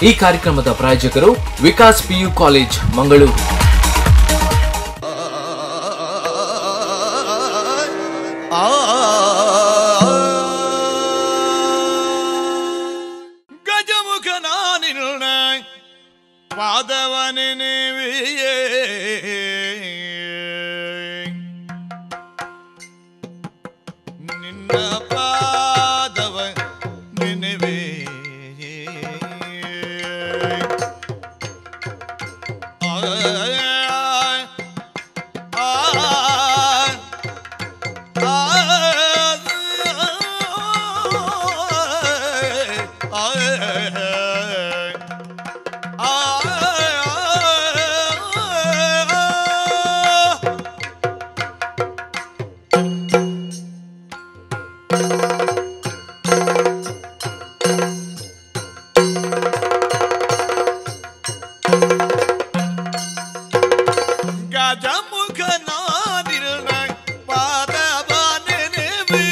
ಈ ಕಾರ್ಯಕ್ರಮದ ಪ್ರಾಯೋಜಕರು ವಿಕಾಸ್ ಪಿಯು ಕಾಲೇಜ್ ಮಂಗಳೂರು ಗಜಮುಖನ ನಿನ್ನ ಪಾದವನೆ ನೀವಿಯೇ ನಿನ್ನ ಪಾದವ ನೆನೆವೇ ಆ ಆ ಗಜಮುಖನಾದಿರ ಪಾದವನೆನೆವೆ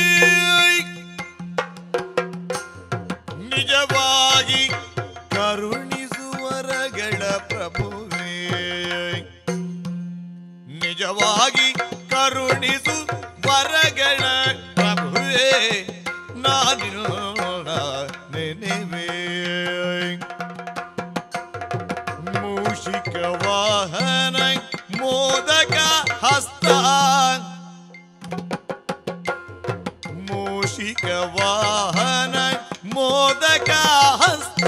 ನಿಜವಾಗಿ ಕರುಣಿಸುವರಗಳ ಪ್ರಭುವೇ ನಿಜವಾಗಿ ಕರುಣಿಸು ವರಗಳ ಪ್ರಭುವೇ ನಾನಿನ ನೆನೆವೇ ಮೂಷಿಕ ವಾಹನ ಮೋದಕ ಹಸ್ತ ಮೂಷಿಕ ವಾಹನ ಮೋದಕ ಹಸ್ತ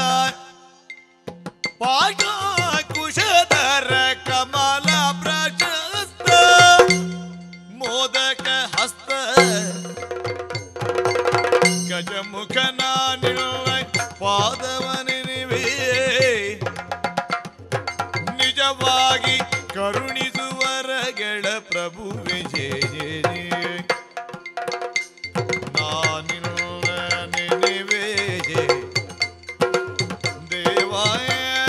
ಪಾಠ ಕುಶಧರ ಕಮಲ ಪ್ರಶಸ್ತ ಮೋದಕ ಹಸ್ತ ಗಜಮುಖನ ನಿನ್ನ ಪಾದವನಿವೆ ನಿಜವಾಗಿ ಕರುಣಿಸುವರಗಳ ಪ್ರಭು ವಿಜಯ ನಾನಿನ್ನ ನೆನೆವೆ ದೇವಾಯ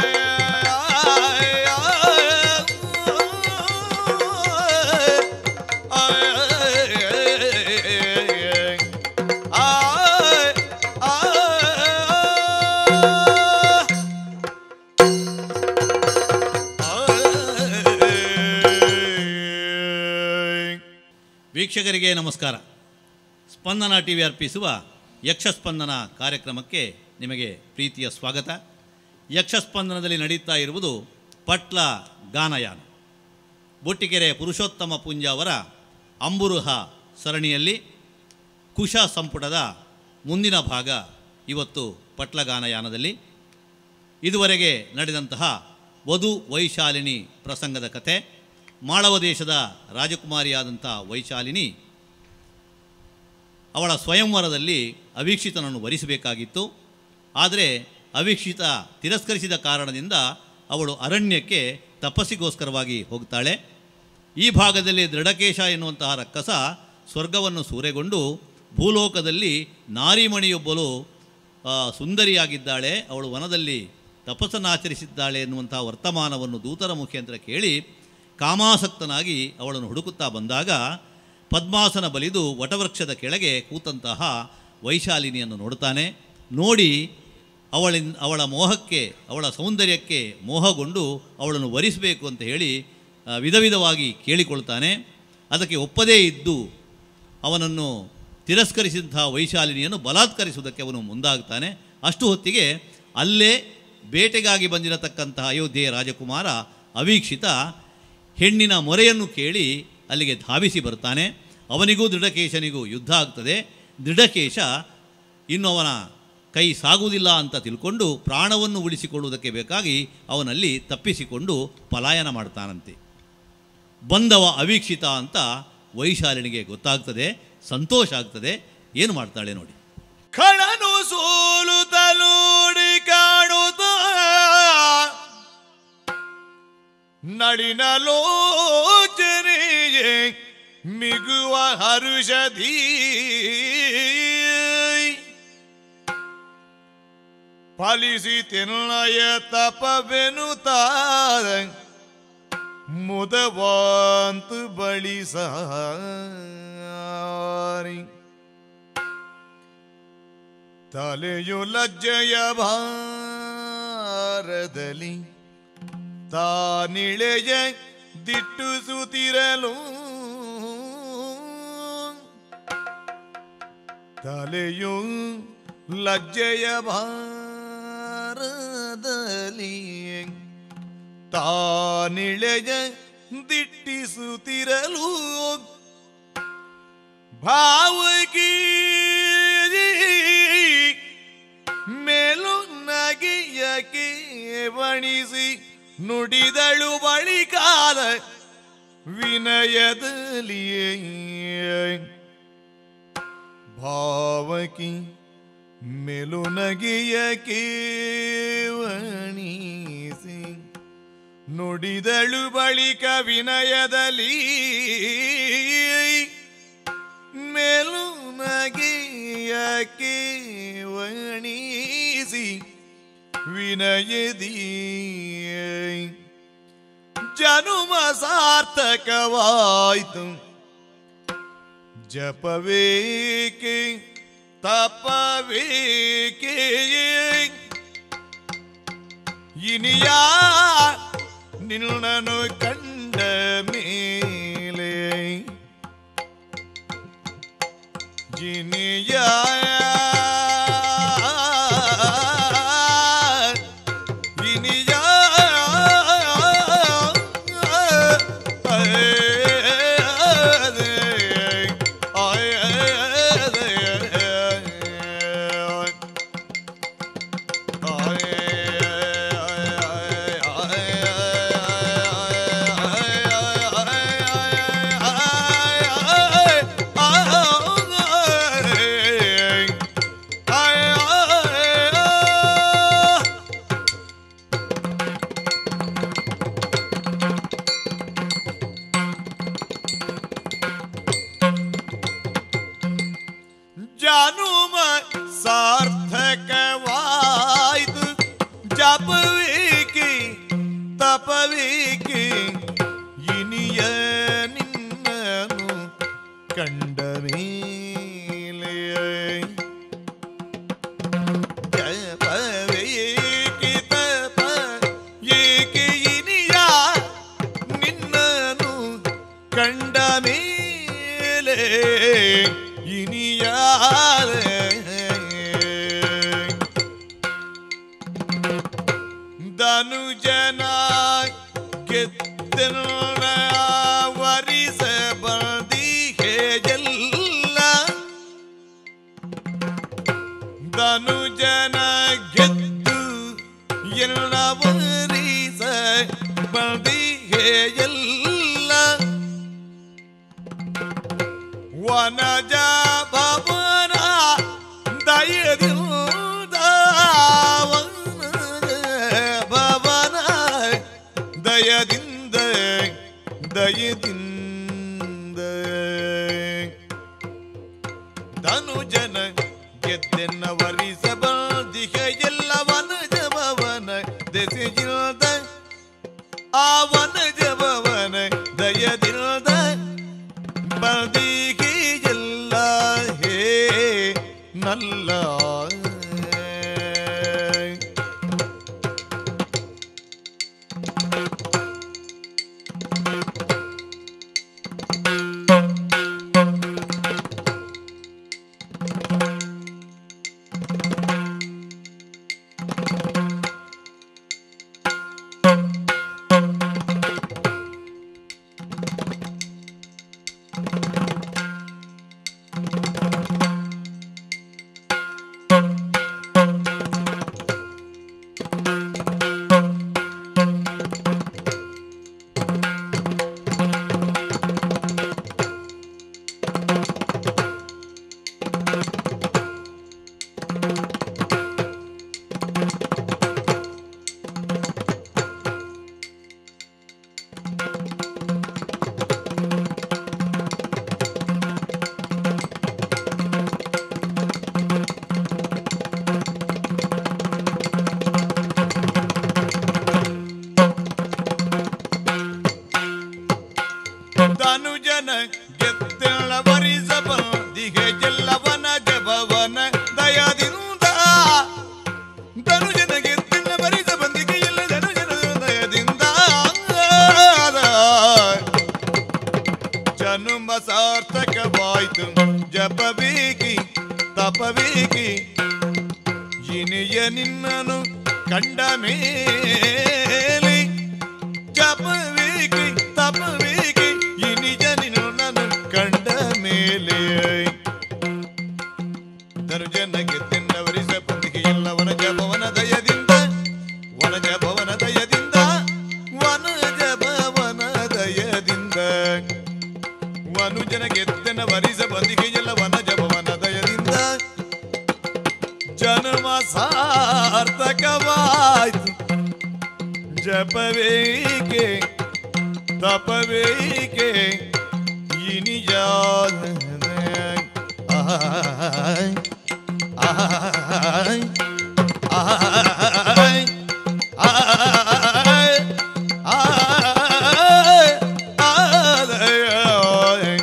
ವೀಕ್ಷಕರಿಗೆ ನಮಸ್ಕಾರ ಸ್ಪಂದನ ಟಿ ವಿ ಅರ್ಪಿಸುವ ಯಕ್ಷಸ್ಪಂದನ ಕಾರ್ಯಕ್ರಮಕ್ಕೆ ನಿಮಗೆ ಪ್ರೀತಿಯ ಸ್ವಾಗತ ಯಕ್ಷಸ್ಪಂದನದಲ್ಲಿ ನಡೀತಾ ಇರುವುದು ಪಟ್ಲ ಗಾನಯಾನ ಬೊಟ್ಟಿಗೆರೆ ಪುರುಷೋತ್ತಮ ಪುಂಜ ಅವರ ಅಂಬುರುಹ ಸರಣಿಯಲ್ಲಿ ಕುಶ ಸಂಪುಟದ ಮುಂದಿನ ಭಾಗ ಇವತ್ತು ಪಟ್ಲ ಗಾನಯಾನದಲ್ಲಿ ಇದುವರೆಗೆ ನಡೆದಂತಹ ವಧು ವೈಶಾಲಿನಿ ಪ್ರಸಂಗದ ಕಥೆ ಮಾಳವ ದೇಶದ ರಾಜಕುಮಾರಿಯಾದಂಥ ವೈಶಾಲಿನಿ ಅವಳ ಸ್ವಯಂವರದಲ್ಲಿ ಅವೀಕ್ಷಿತನನ್ನು ವರಿಸಬೇಕಾಗಿತ್ತು ಆದರೆ ಅವೀಕ್ಷಿತ ತಿರಸ್ಕರಿಸಿದ ಕಾರಣದಿಂದ ಅವಳು ಅರಣ್ಯಕ್ಕೆ ತಪಸ್ಸಿಗೋಸ್ಕರವಾಗಿ ಹೋಗ್ತಾಳೆ ಈ ಭಾಗದಲ್ಲಿ ದೃಢಕೇಶ ಎನ್ನುವಂತಹ ರಕ್ಕಸ ಸ್ವರ್ಗವನ್ನು ಸೂರೆಗೊಂಡು ಭೂಲೋಕದಲ್ಲಿ ನಾರಿಮಣಿಯೊಬ್ಬಳು ಆ, ಸುಂದರಿಯಾಗಿದ್ದಾಳೆ ಅವಳು ವನದಲ್ಲಿ ತಪಸ್ಸನ್ನಾಚರಿಸಿದ್ದಾಳೆ ಎನ್ನುವಂತಹ ವರ್ತಮಾನವನ್ನು ದೂತರ ಮುಖೇಂತರ ಕೇಳಿ ಕಾಮಾಸಕ್ತನಾಗಿ ಅವಳನ್ನು ಹುಡುಕುತ್ತಾ ಬಂದಾಗ ಪದ್ಮಾಸನ ಬಲಿದು ವಟವೃಕ್ಷದ ಕೆಳಗೆ ಕೂತಂತಹ ವೈಶಾಲಿನಿಯನ್ನು ನೋಡುತ್ತಾನೆ ನೋಡಿ ಅವಳಿನ್ ಅವಳ ಮೋಹಕ್ಕೆ ಅವಳ ಸೌಂದರ್ಯಕ್ಕೆ ಮೋಹಗೊಂಡು ಅವಳನ್ನು ವರಿಸಬೇಕು ಅಂತ ಹೇಳಿ ಆ, ವಿಧ ವಿಧವಾಗಿ ಕೇಳಿಕೊಳ್ತಾನೆ ಅದಕ್ಕೆ ಒಪ್ಪದೇ ಇದ್ದು ಅವನನ್ನು ತಿರಸ್ಕರಿಸಿದಂತಹ ವೈಶಾಲಿನಿಯನ್ನು ಬಲಾತ್ಕರಿಸುವುದಕ್ಕೆ ಅವನು ಮುಂದಾಗ್ತಾನೆ ಅಷ್ಟು ಹೊತ್ತಿಗೆ ಅಲ್ಲೇ ಬೇಟೆಗಾಗಿ ಬಂದಿರತಕ್ಕಂತಹ ಅಯೋಧ್ಯೆಯ ರಾಜಕುಮಾರ ಅವೀಕ್ಷಿತ ಹೆಣ್ಣಿನ ಮೊರೆಯನ್ನು ಕೇಳಿ ಅಲ್ಲಿಗೆ ಧಾವಿಸಿ ಬರ್ತಾನೆ ಅವನಿಗೂ ದೃಢಕೇಶನಿಗೂ ಯುದ್ಧ ಆಗ್ತದೆ ದೃಢಕೇಶ ಇನ್ನು ಅವನ ಕೈ ಸಾಗುವುದಿಲ್ಲ ಅಂತ ತಿಳ್ಕೊಂಡು ಪ್ರಾಣವನ್ನು ಉಳಿಸಿಕೊಳ್ಳುವುದಕ್ಕೆ ಬೇಕಾಗಿ ಅವನಲ್ಲಿ ತಪ್ಪಿಸಿಕೊಂಡು ಪಲಾಯನ ಮಾಡ್ತಾನಂತೆ ಬಂದವ ಅವೀಕ್ಷಿತ ಅಂತ ವೈಶಾಲಿನಿಗೆ ಗೊತ್ತಾಗ್ತದೆ ಸಂತೋಷ ಆಗ್ತದೆ ಏನು ಮಾಡ್ತಾಳೆ ನೋಡಿ ಕಣನು ಸೋಲುತ್ತಲೂಡಿ ಕಾಣುತ್ತ ನಳಿನಲೋಚನೆಯೇ ಮಿಗುವ ಹರುಷಧೀ ಫಲಿಸಿ ತಿನ್ನಯ ತಪವೆನುತ್ತಾದ ಮುದವಾಂತು ಬಳಿ ಸಾರಿ ತಲೆಯು ಲಜ್ಜೆಯ ಭಾರ ವಿನಯದಲ್ಲಿ ತಾನಿಳೆಯ ದಿಟ್ಟುಸುತ್ತಿರಲು ತಲೆಯು ಲಜ್ಜೆಯ ಭಾರದಲ್ಲಿ ತಾನಿಳೆಯ ದಿಟ್ಟಿಸುತ್ತಿರಲು ಭಾವಕಿ ಮೇಲು ನಗಿಯಕ್ಕೆ ಬಣಿಸಿ ನುಡಿದಳು ಬಳಿಕಾದ ವಿನಯದಲ್ಲಿಯೇ ಭಾವಕಿ ಮೇಲು ನಗಿಯಕ್ಕೆ ವಣಿಸಿ ನುಡಿದಳು ಬಳಿಕ ವಿನಯದಲ್ಲಿ ಮೇಲು ನಗೆಯಕ್ಕೆ ವಣಿಸಿ ವಿನಯದಿ ಜನುಮ ಸಾರ್ಥಕವಾಯಿತು ಜಪವೇಕೆ ತಪವೇಕೆ ಇನಿಯ ನಿನ್ನನು ಕಂಡ ಮೇಲೆ ಜಿನಿಯ ಇನಿಯ ಜನುಮ ಸಾರ್ಥಕವಾಯ್ತು ಜಪವೇಕೆ ತಪವೇಕೆ ಇನಿಯ ನಿನ್ನನು ಕಂಡ ಮೇಲೆ ಜಪವೇಕೆ ತಪ ಏಕೆ ಇನಿಯ ನಿನ್ನನು ಕಂಡ ಮೇಲೆ ಇನಿಯಾಲೆ ಧನುಜನ ಗೆದ್ದನ ವರಿಸ ಬಂದಿಗೆ ಎಲ್ಲ ಧನುಜನ ಗೆದ್ದು ಎಲ್ಲ ವರಿಸ ಬಂದಿಗೆ ಎಲ್ಲ ವನಜ ಭವನ ದಯದಿಂದ ವನಜ ಭವನ ದಯದಿಂದ ದಯದಿಂದ ಧನುಜನ ಗೆದ್ದೆನ್ನ ವರಿಸಬಲ್ದಿಹ ಎಲ್ಲ ವನಜ ಭವನ ದೆಸೆಜಿಲ್ದ ಆ ವನಜ ಭವನ ದಯದಿಂದ ಬದಿಗೆ ಎಲ್ಲ ಹೇ ನಲ್ಲ ಕಂಡ ಮೇಲೆ ಜಪವೇಕೆ ತಪವೇಕೆ ಈ ನಿಜ ನಿನ್ನ ನಾನು ಕಂಡ ಮೇಲೆ ಧನುಜನ ಗೆದ್ದೆನ್ನವರಿಸ ಬಂದಿಗೆ ಎಲ್ಲ ವನಜ ಭವನ ದಯದಿಂದ ವನಜ ಭವನ ದಯದಿಂದ ವನಜ ಭವನ ದಯದಿಂದ ವನುಜನ ಗೆದ್ದೆನ ವರಿಸ ಬಂದಿಗೆ ಎಲ್ಲ ವನಜ ಭವನ ದಯದಿಂದ ಜನ್ಮ ಸಾರ್ಥಕವಾಯ್ತು ಜಪವೇಕೆ ತಪವೇಕೆ ಈ ನಿಜ ಆಯ್, ಆಯ್, ಆಯ್, ಆಯ್, ಆಯ್, ಆಯ್.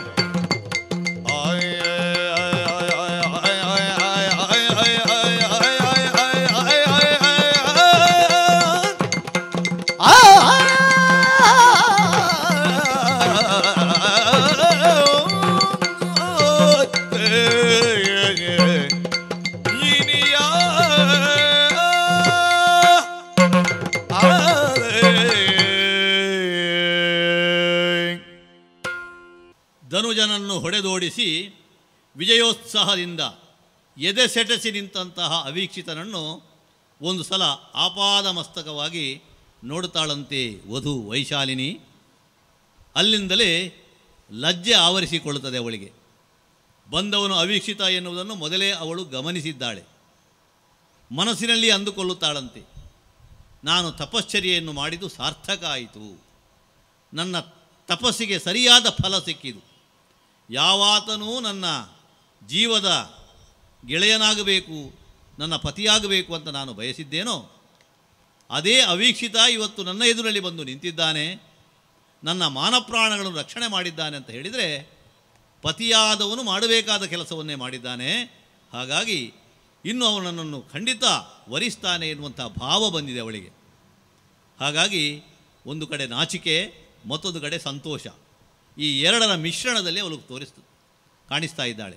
ಧನುಜನನ್ನು ಹೊಡೆದೋಡಿಸಿ ವಿಜಯೋತ್ಸಾಹದಿಂದ ಎದೆ ಸೆಟಸಿ ನಿಂತಹ ಅವೀಕ್ಷಿತನನ್ನು ಒಂದು ಸಲ ಆಪಾದ ಮಸ್ತಕವಾಗಿ ನೋಡುತ್ತಾಳಂತೆ ವಧು ವೈಶಾಲಿನಿ ಅಲ್ಲಿಂದಲೇ ಲಜ್ಜೆ ಆವರಿಸಿಕೊಳ್ಳುತ್ತದೆ ಅವಳಿಗೆ ಬಂದವನು ಅವೀಕ್ಷಿತ ಎನ್ನುವುದನ್ನು ಮೊದಲೇ ಅವಳು ಗಮನಿಸಿದ್ದಾಳೆ ಮನಸ್ಸಿನಲ್ಲಿ ಅಂದುಕೊಳ್ಳುತ್ತಾಳಂತೆ ನಾನು ತಪಶ್ಚರ್ಯೆಯನ್ನು ಮಾಡಿದ್ದು ಸಾರ್ಥಕ ಆಯಿತು ನನ್ನ ತಪಸ್ಸಿಗೆ ಸರಿಯಾದ ಫಲ ಸಿಕ್ಕಿದು ಯಾವಾತನೂ ನನ್ನ ಜೀವದ ಗೆಳೆಯನಾಗಬೇಕು ನನ್ನ ಪತಿಯಾಗಬೇಕು ಅಂತ ನಾನು ಬಯಸಿದ್ದೇನೋ ಅದೇ ಅವೀಕ್ಷಿತ ಇವತ್ತು ನನ್ನ ಎದುರಲ್ಲಿ ಬಂದು ನಿಂತಿದ್ದಾನೆ ನನ್ನ ಮಾನಪ್ರಾಣಗಳನ್ನು ರಕ್ಷಣೆ ಮಾಡಿದ್ದಾನೆ ಅಂತ ಹೇಳಿದರೆ ಪತಿಯಾದವನು ಮಾಡಬೇಕಾದ ಕೆಲಸವನ್ನೇ ಮಾಡಿದ್ದಾನೆ ಹಾಗಾಗಿ ಇನ್ನು ಅವನು ನನ್ನನ್ನು ಖಂಡಿತ ವರಿಸ್ತಾನೆ ಎನ್ನುವಂಥ ಭಾವ ಬಂದಿದೆ ಅವಳಿಗೆ ಹಾಗಾಗಿ ಒಂದು ಕಡೆ ನಾಚಿಕೆ ಮತ್ತೊಂದು ಕಡೆ ಸಂತೋಷ ಈ ಎರಡರ ಮಿಶ್ರಣದಲ್ಲಿ ಅವಳು ತೋರಿಸ್ತು ಕಾಣಿಸ್ತಾ ಇದ್ದಾಳೆ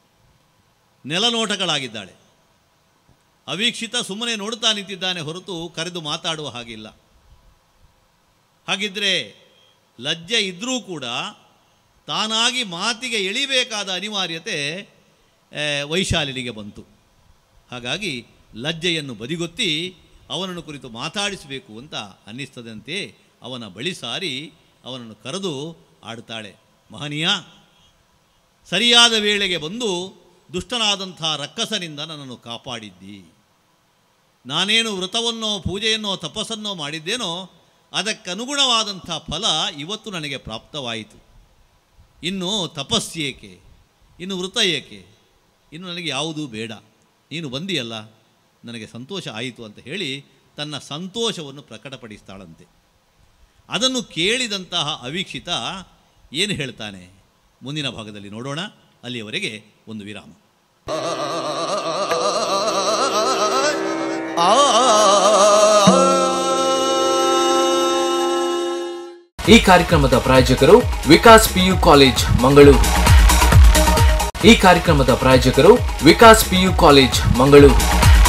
ನೆಲನೋಟಗಳಾಗಿದ್ದಾಳೆ ಅವೀಕ್ಷಿತ ಸುಮ್ಮನೆ ನೋಡ್ತಾ ನಿಂತಿದ್ದಾನೆ ಹೊರತು ಕರೆದು ಮಾತಾಡುವ ಹಾಗಿಲ್ಲ ಹಾಗಿದ್ದರೆ ಲಜ್ಜೆ ಇದ್ದರೂ ಕೂಡ ತಾನಾಗಿ ಮಾತಿಗೆ ಎಳಿಬೇಕಾದ ಅನಿವಾರ್ಯತೆ ಆ, ವೈಶಾಲಿನಿಗೆ ಬಂತು ಹಾಗಾಗಿ ಲಜ್ಜೆಯನ್ನು ಬದಿಗೊತ್ತಿ ಅವನನ್ನು ಕುರಿತು ಮಾತಾಡಿಸಬೇಕು ಅಂತ ಅನ್ನಿಸ್ತದಂತೆ ಅವನ ಬಳಿ ಸಾರಿ ಅವನನ್ನು ಕರೆದು ಆಡ್ತಾಳೆ ಮಹನೀಯ ಸರಿಯಾದ ವೇಳೆಗೆ ಬಂದು ದುಷ್ಟನಾದಂಥ ರಕ್ಕಸನಿಂದ ನನ್ನನ್ನು ಕಾಪಾಡಿದ್ದಿ ನಾನೇನು ವ್ರತವನ್ನೋ ಪೂಜೆಯನ್ನೋ ತಪಸ್ಸನ್ನೋ ಮಾಡಿದ್ದೇನೋ ಅದಕ್ಕನುಗುಣವಾದಂಥ ಫಲ ಇವತ್ತು ನನಗೆ ಪ್ರಾಪ್ತವಾಯಿತು ಇನ್ನು ತಪಸ್ಸೇಕೆ ಇನ್ನು ವೃತ ಏಕೆ ಇನ್ನು ನನಗೆ ಯಾವುದೂ ಬೇಡ ನೀನು ಬಂದಿಯಲ್ಲ ನನಗೆ ಸಂತೋಷ ಆಯಿತು ಅಂತ ಹೇಳಿ ತನ್ನ ಸಂತೋಷವನ್ನು ಪ್ರಕಟಪಡಿಸ್ತಾಳಂತೆ ಅದನ್ನು ಕೇಳಿದಂತಹ ಅವೀಕ್ಷಿತ ಏನು ಹೇಳ್ತಾನೆ ಮುಂದಿನ ಭಾಗದಲ್ಲಿ ನೋಡೋಣ ಅಲ್ಲಿಯವರೆಗೆ ಒಂದು ವಿರಾಮ ಈ ಕಾರ್ಯಕ್ರಮದ ಪ್ರಾಯೋಜಕರು ವಿಕಾಸ್ ಪಿಯು ಕಾಲೇಜ್ ಮಂಗಳೂರು ಈ ಕಾರ್ಯಕ್ರಮದ ಪ್ರಾಯೋಜಕರು ವಿಕಾಸ್ ಪಿಯು ಕಾಲೇಜ್ ಮಂಗಳೂರು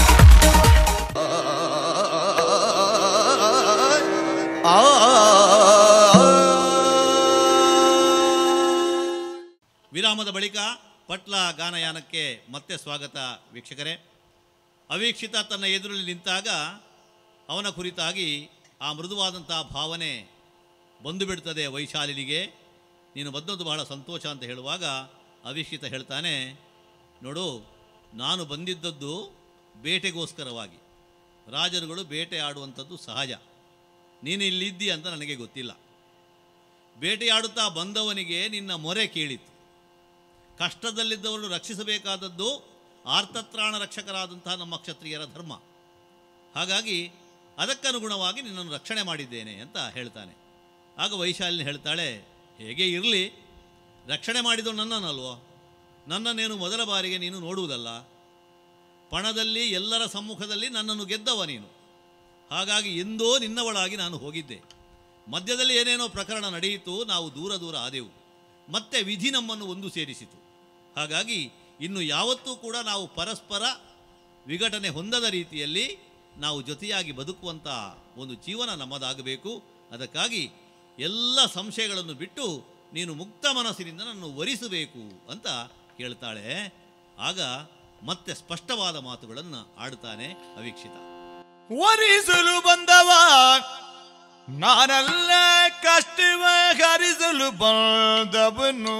ವಿರಾಮದ ಬಳಿಕ ಪಟ್ಲ ಗಾನಯಾನಕ್ಕೆ ಮತ್ತೆ ಸ್ವಾಗತ ವೀಕ್ಷಕರೇ ಅವೀಕ್ಷಿತ ತನ್ನ ಎದುರಲ್ಲಿ ನಿಂತಾಗ ಅವನ ಕುರಿತಾಗಿ ಆ ಮೃದುವಾದಂಥ ಭಾವನೆ ಬಂದು ಬಿಡ್ತದೆ ವೈಶಾಲಿನಿಗೆ ನೀನು ಬಂದದ್ದು ಬಹಳ ಸಂತೋಷ ಅಂತ ಹೇಳುವಾಗ ಅವೀಕ್ಷಿತ ಹೇಳ್ತಾನೆ ನೋಡು ನಾನು ಬಂದಿದ್ದದ್ದು ಬೇಟೆಗೋಸ್ಕರವಾಗಿ ರಾಜರುಗಳು ಬೇಟೆ ಆಡುವಂಥದ್ದು ಸಹಜ ನೀನು ಇಲ್ಲಿದ್ದಿ ಅಂತ ನನಗೆ ಗೊತ್ತಿಲ್ಲ ಬೇಟೆಯಾಡುತ್ತಾ ಬಂದವನಿಗೆ ನಿನ್ನ ಮೊರೆ ಕೇಳಿತು ಕಷ್ಟದಲ್ಲಿದ್ದವರನ್ನು ರಕ್ಷಿಸಬೇಕಾದದ್ದು ಆರ್ತತ್ರಾಣ ರಕ್ಷಕರಾದಂತಹ ನಮ್ಮ ಕ್ಷತ್ರಿಯರ ಧರ್ಮ ಹಾಗಾಗಿ ಅದಕ್ಕನುಗುಣವಾಗಿ ನಿನ್ನನ್ನು ರಕ್ಷಣೆ ಮಾಡಿದ್ದೇನೆ ಅಂತ ಹೇಳ್ತಾನೆ ಆಗ ವೈಶಾಲಿನಿ ಹೇಳ್ತಾಳೆ ಹೇಗೆ ಇರಲಿ ರಕ್ಷಣೆ ಮಾಡಿದ್ದು ನನ್ನನ್ನಲ್ವೋ ನನ್ನನ್ನೇನು ಮೊದಲ ಬಾರಿಗೆ ನೀನು ನೋಡುವುದಲ್ಲ ಪಣದಲ್ಲಿ ಎಲ್ಲರ ಸಮ್ಮುಖದಲ್ಲಿ ನನ್ನನ್ನು ಗೆದ್ದವ ನೀನು ಹಾಗಾಗಿ ಎಂದೋ ನಿನ್ನವಳಾಗಿ ನಾನು ಹೋಗಿದ್ದೆ ಮಧ್ಯದಲ್ಲಿ ಏನೇನೋ ಪ್ರಕರಣ ನಡೆಯಿತು ನಾವು ದೂರ ದೂರ ಆದೆವು ಮತ್ತೆ ವಿಧಿ ನಮ್ಮನ್ನು ಒಂದು ಸೇರಿಸಿತು ಹಾಗಾಗಿ ಇನ್ನು ಯಾವತ್ತೂ ಕೂಡ ನಾವು ಪರಸ್ಪರ ವಿಘಟನೆ ಹೊಂದದ ರೀತಿಯಲ್ಲಿ ನಾವು ಜೊತೆಯಾಗಿ ಬದುಕುವಂಥ ಒಂದು ಜೀವನ ನಮ್ಮದಾಗಬೇಕು ಅದಕ್ಕಾಗಿ ಎಲ್ಲ ಸಂಶಯಗಳನ್ನು ಬಿಟ್ಟು ನೀನು ಮುಕ್ತ ಮನಸ್ಸಿನಿಂದ ನನ್ನನ್ನು ವರಿಸಬೇಕು ಅಂತ ಕೇಳ್ತಾಳೆ ಆಗ ಮತ್ತೆ ಸ್ಪಷ್ಟವಾದ ಮಾತುಗಳನ್ನು ಆಡ್ತಾನೆ ಅವೀಕ್ಷಿತ ವರಿಸಲು ಬಂದವ ನಾನಲ್ಲ ಕಷ್ಟವ ಹರಿಸಲು ಬಂದವನು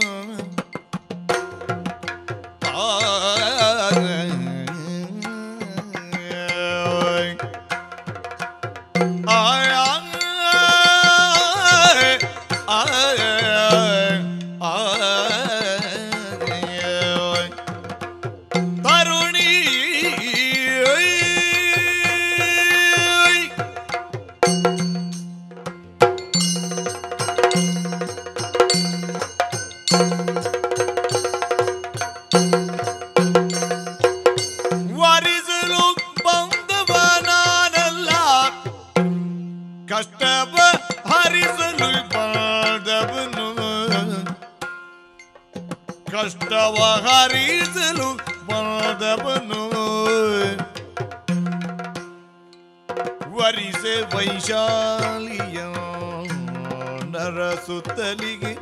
ತರುಣಿ ವರಿಸಲು ಬಂದವ ನಾನಲ್ಲ ಕಷ್ಟವ ಹರಿಸಲು ಬಂದವನು ಕಷ್ಟವ ಹರಿಸಲು ಬಂದವನು ವರಿಸೆ ವೈಶಾಲಿಯ ನರ ಸುತ್ತಲಿಗೆ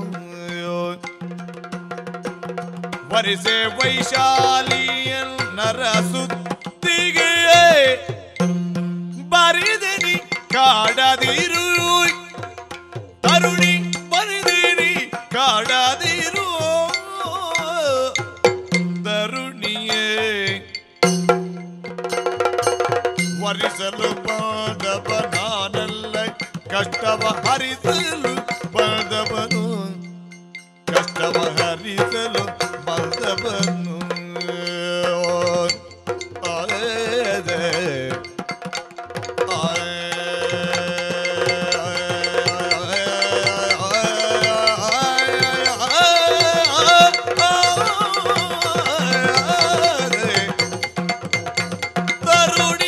ವರಿಸೆ ವೈಶಾಲಿಯ ನರ ಸುತ್ತಿಗೆ ಬರಿದನಿ ಕಾಡದಿರು ತರುಣಿ ಬರಿದಿರಿ ಕಾಡದಿರು ತರುಣಿಯೇ ವರಿಸಲು ಬಾದವ ನಾನಲ್ಲ ಕಷ್ಟವ ಹರಿಸಲು ಬಾದವನು ಕಷ್ಟವ ಹರಿಸಲು ಬಾದವನು ಆಯದೆ ತರುಣಿ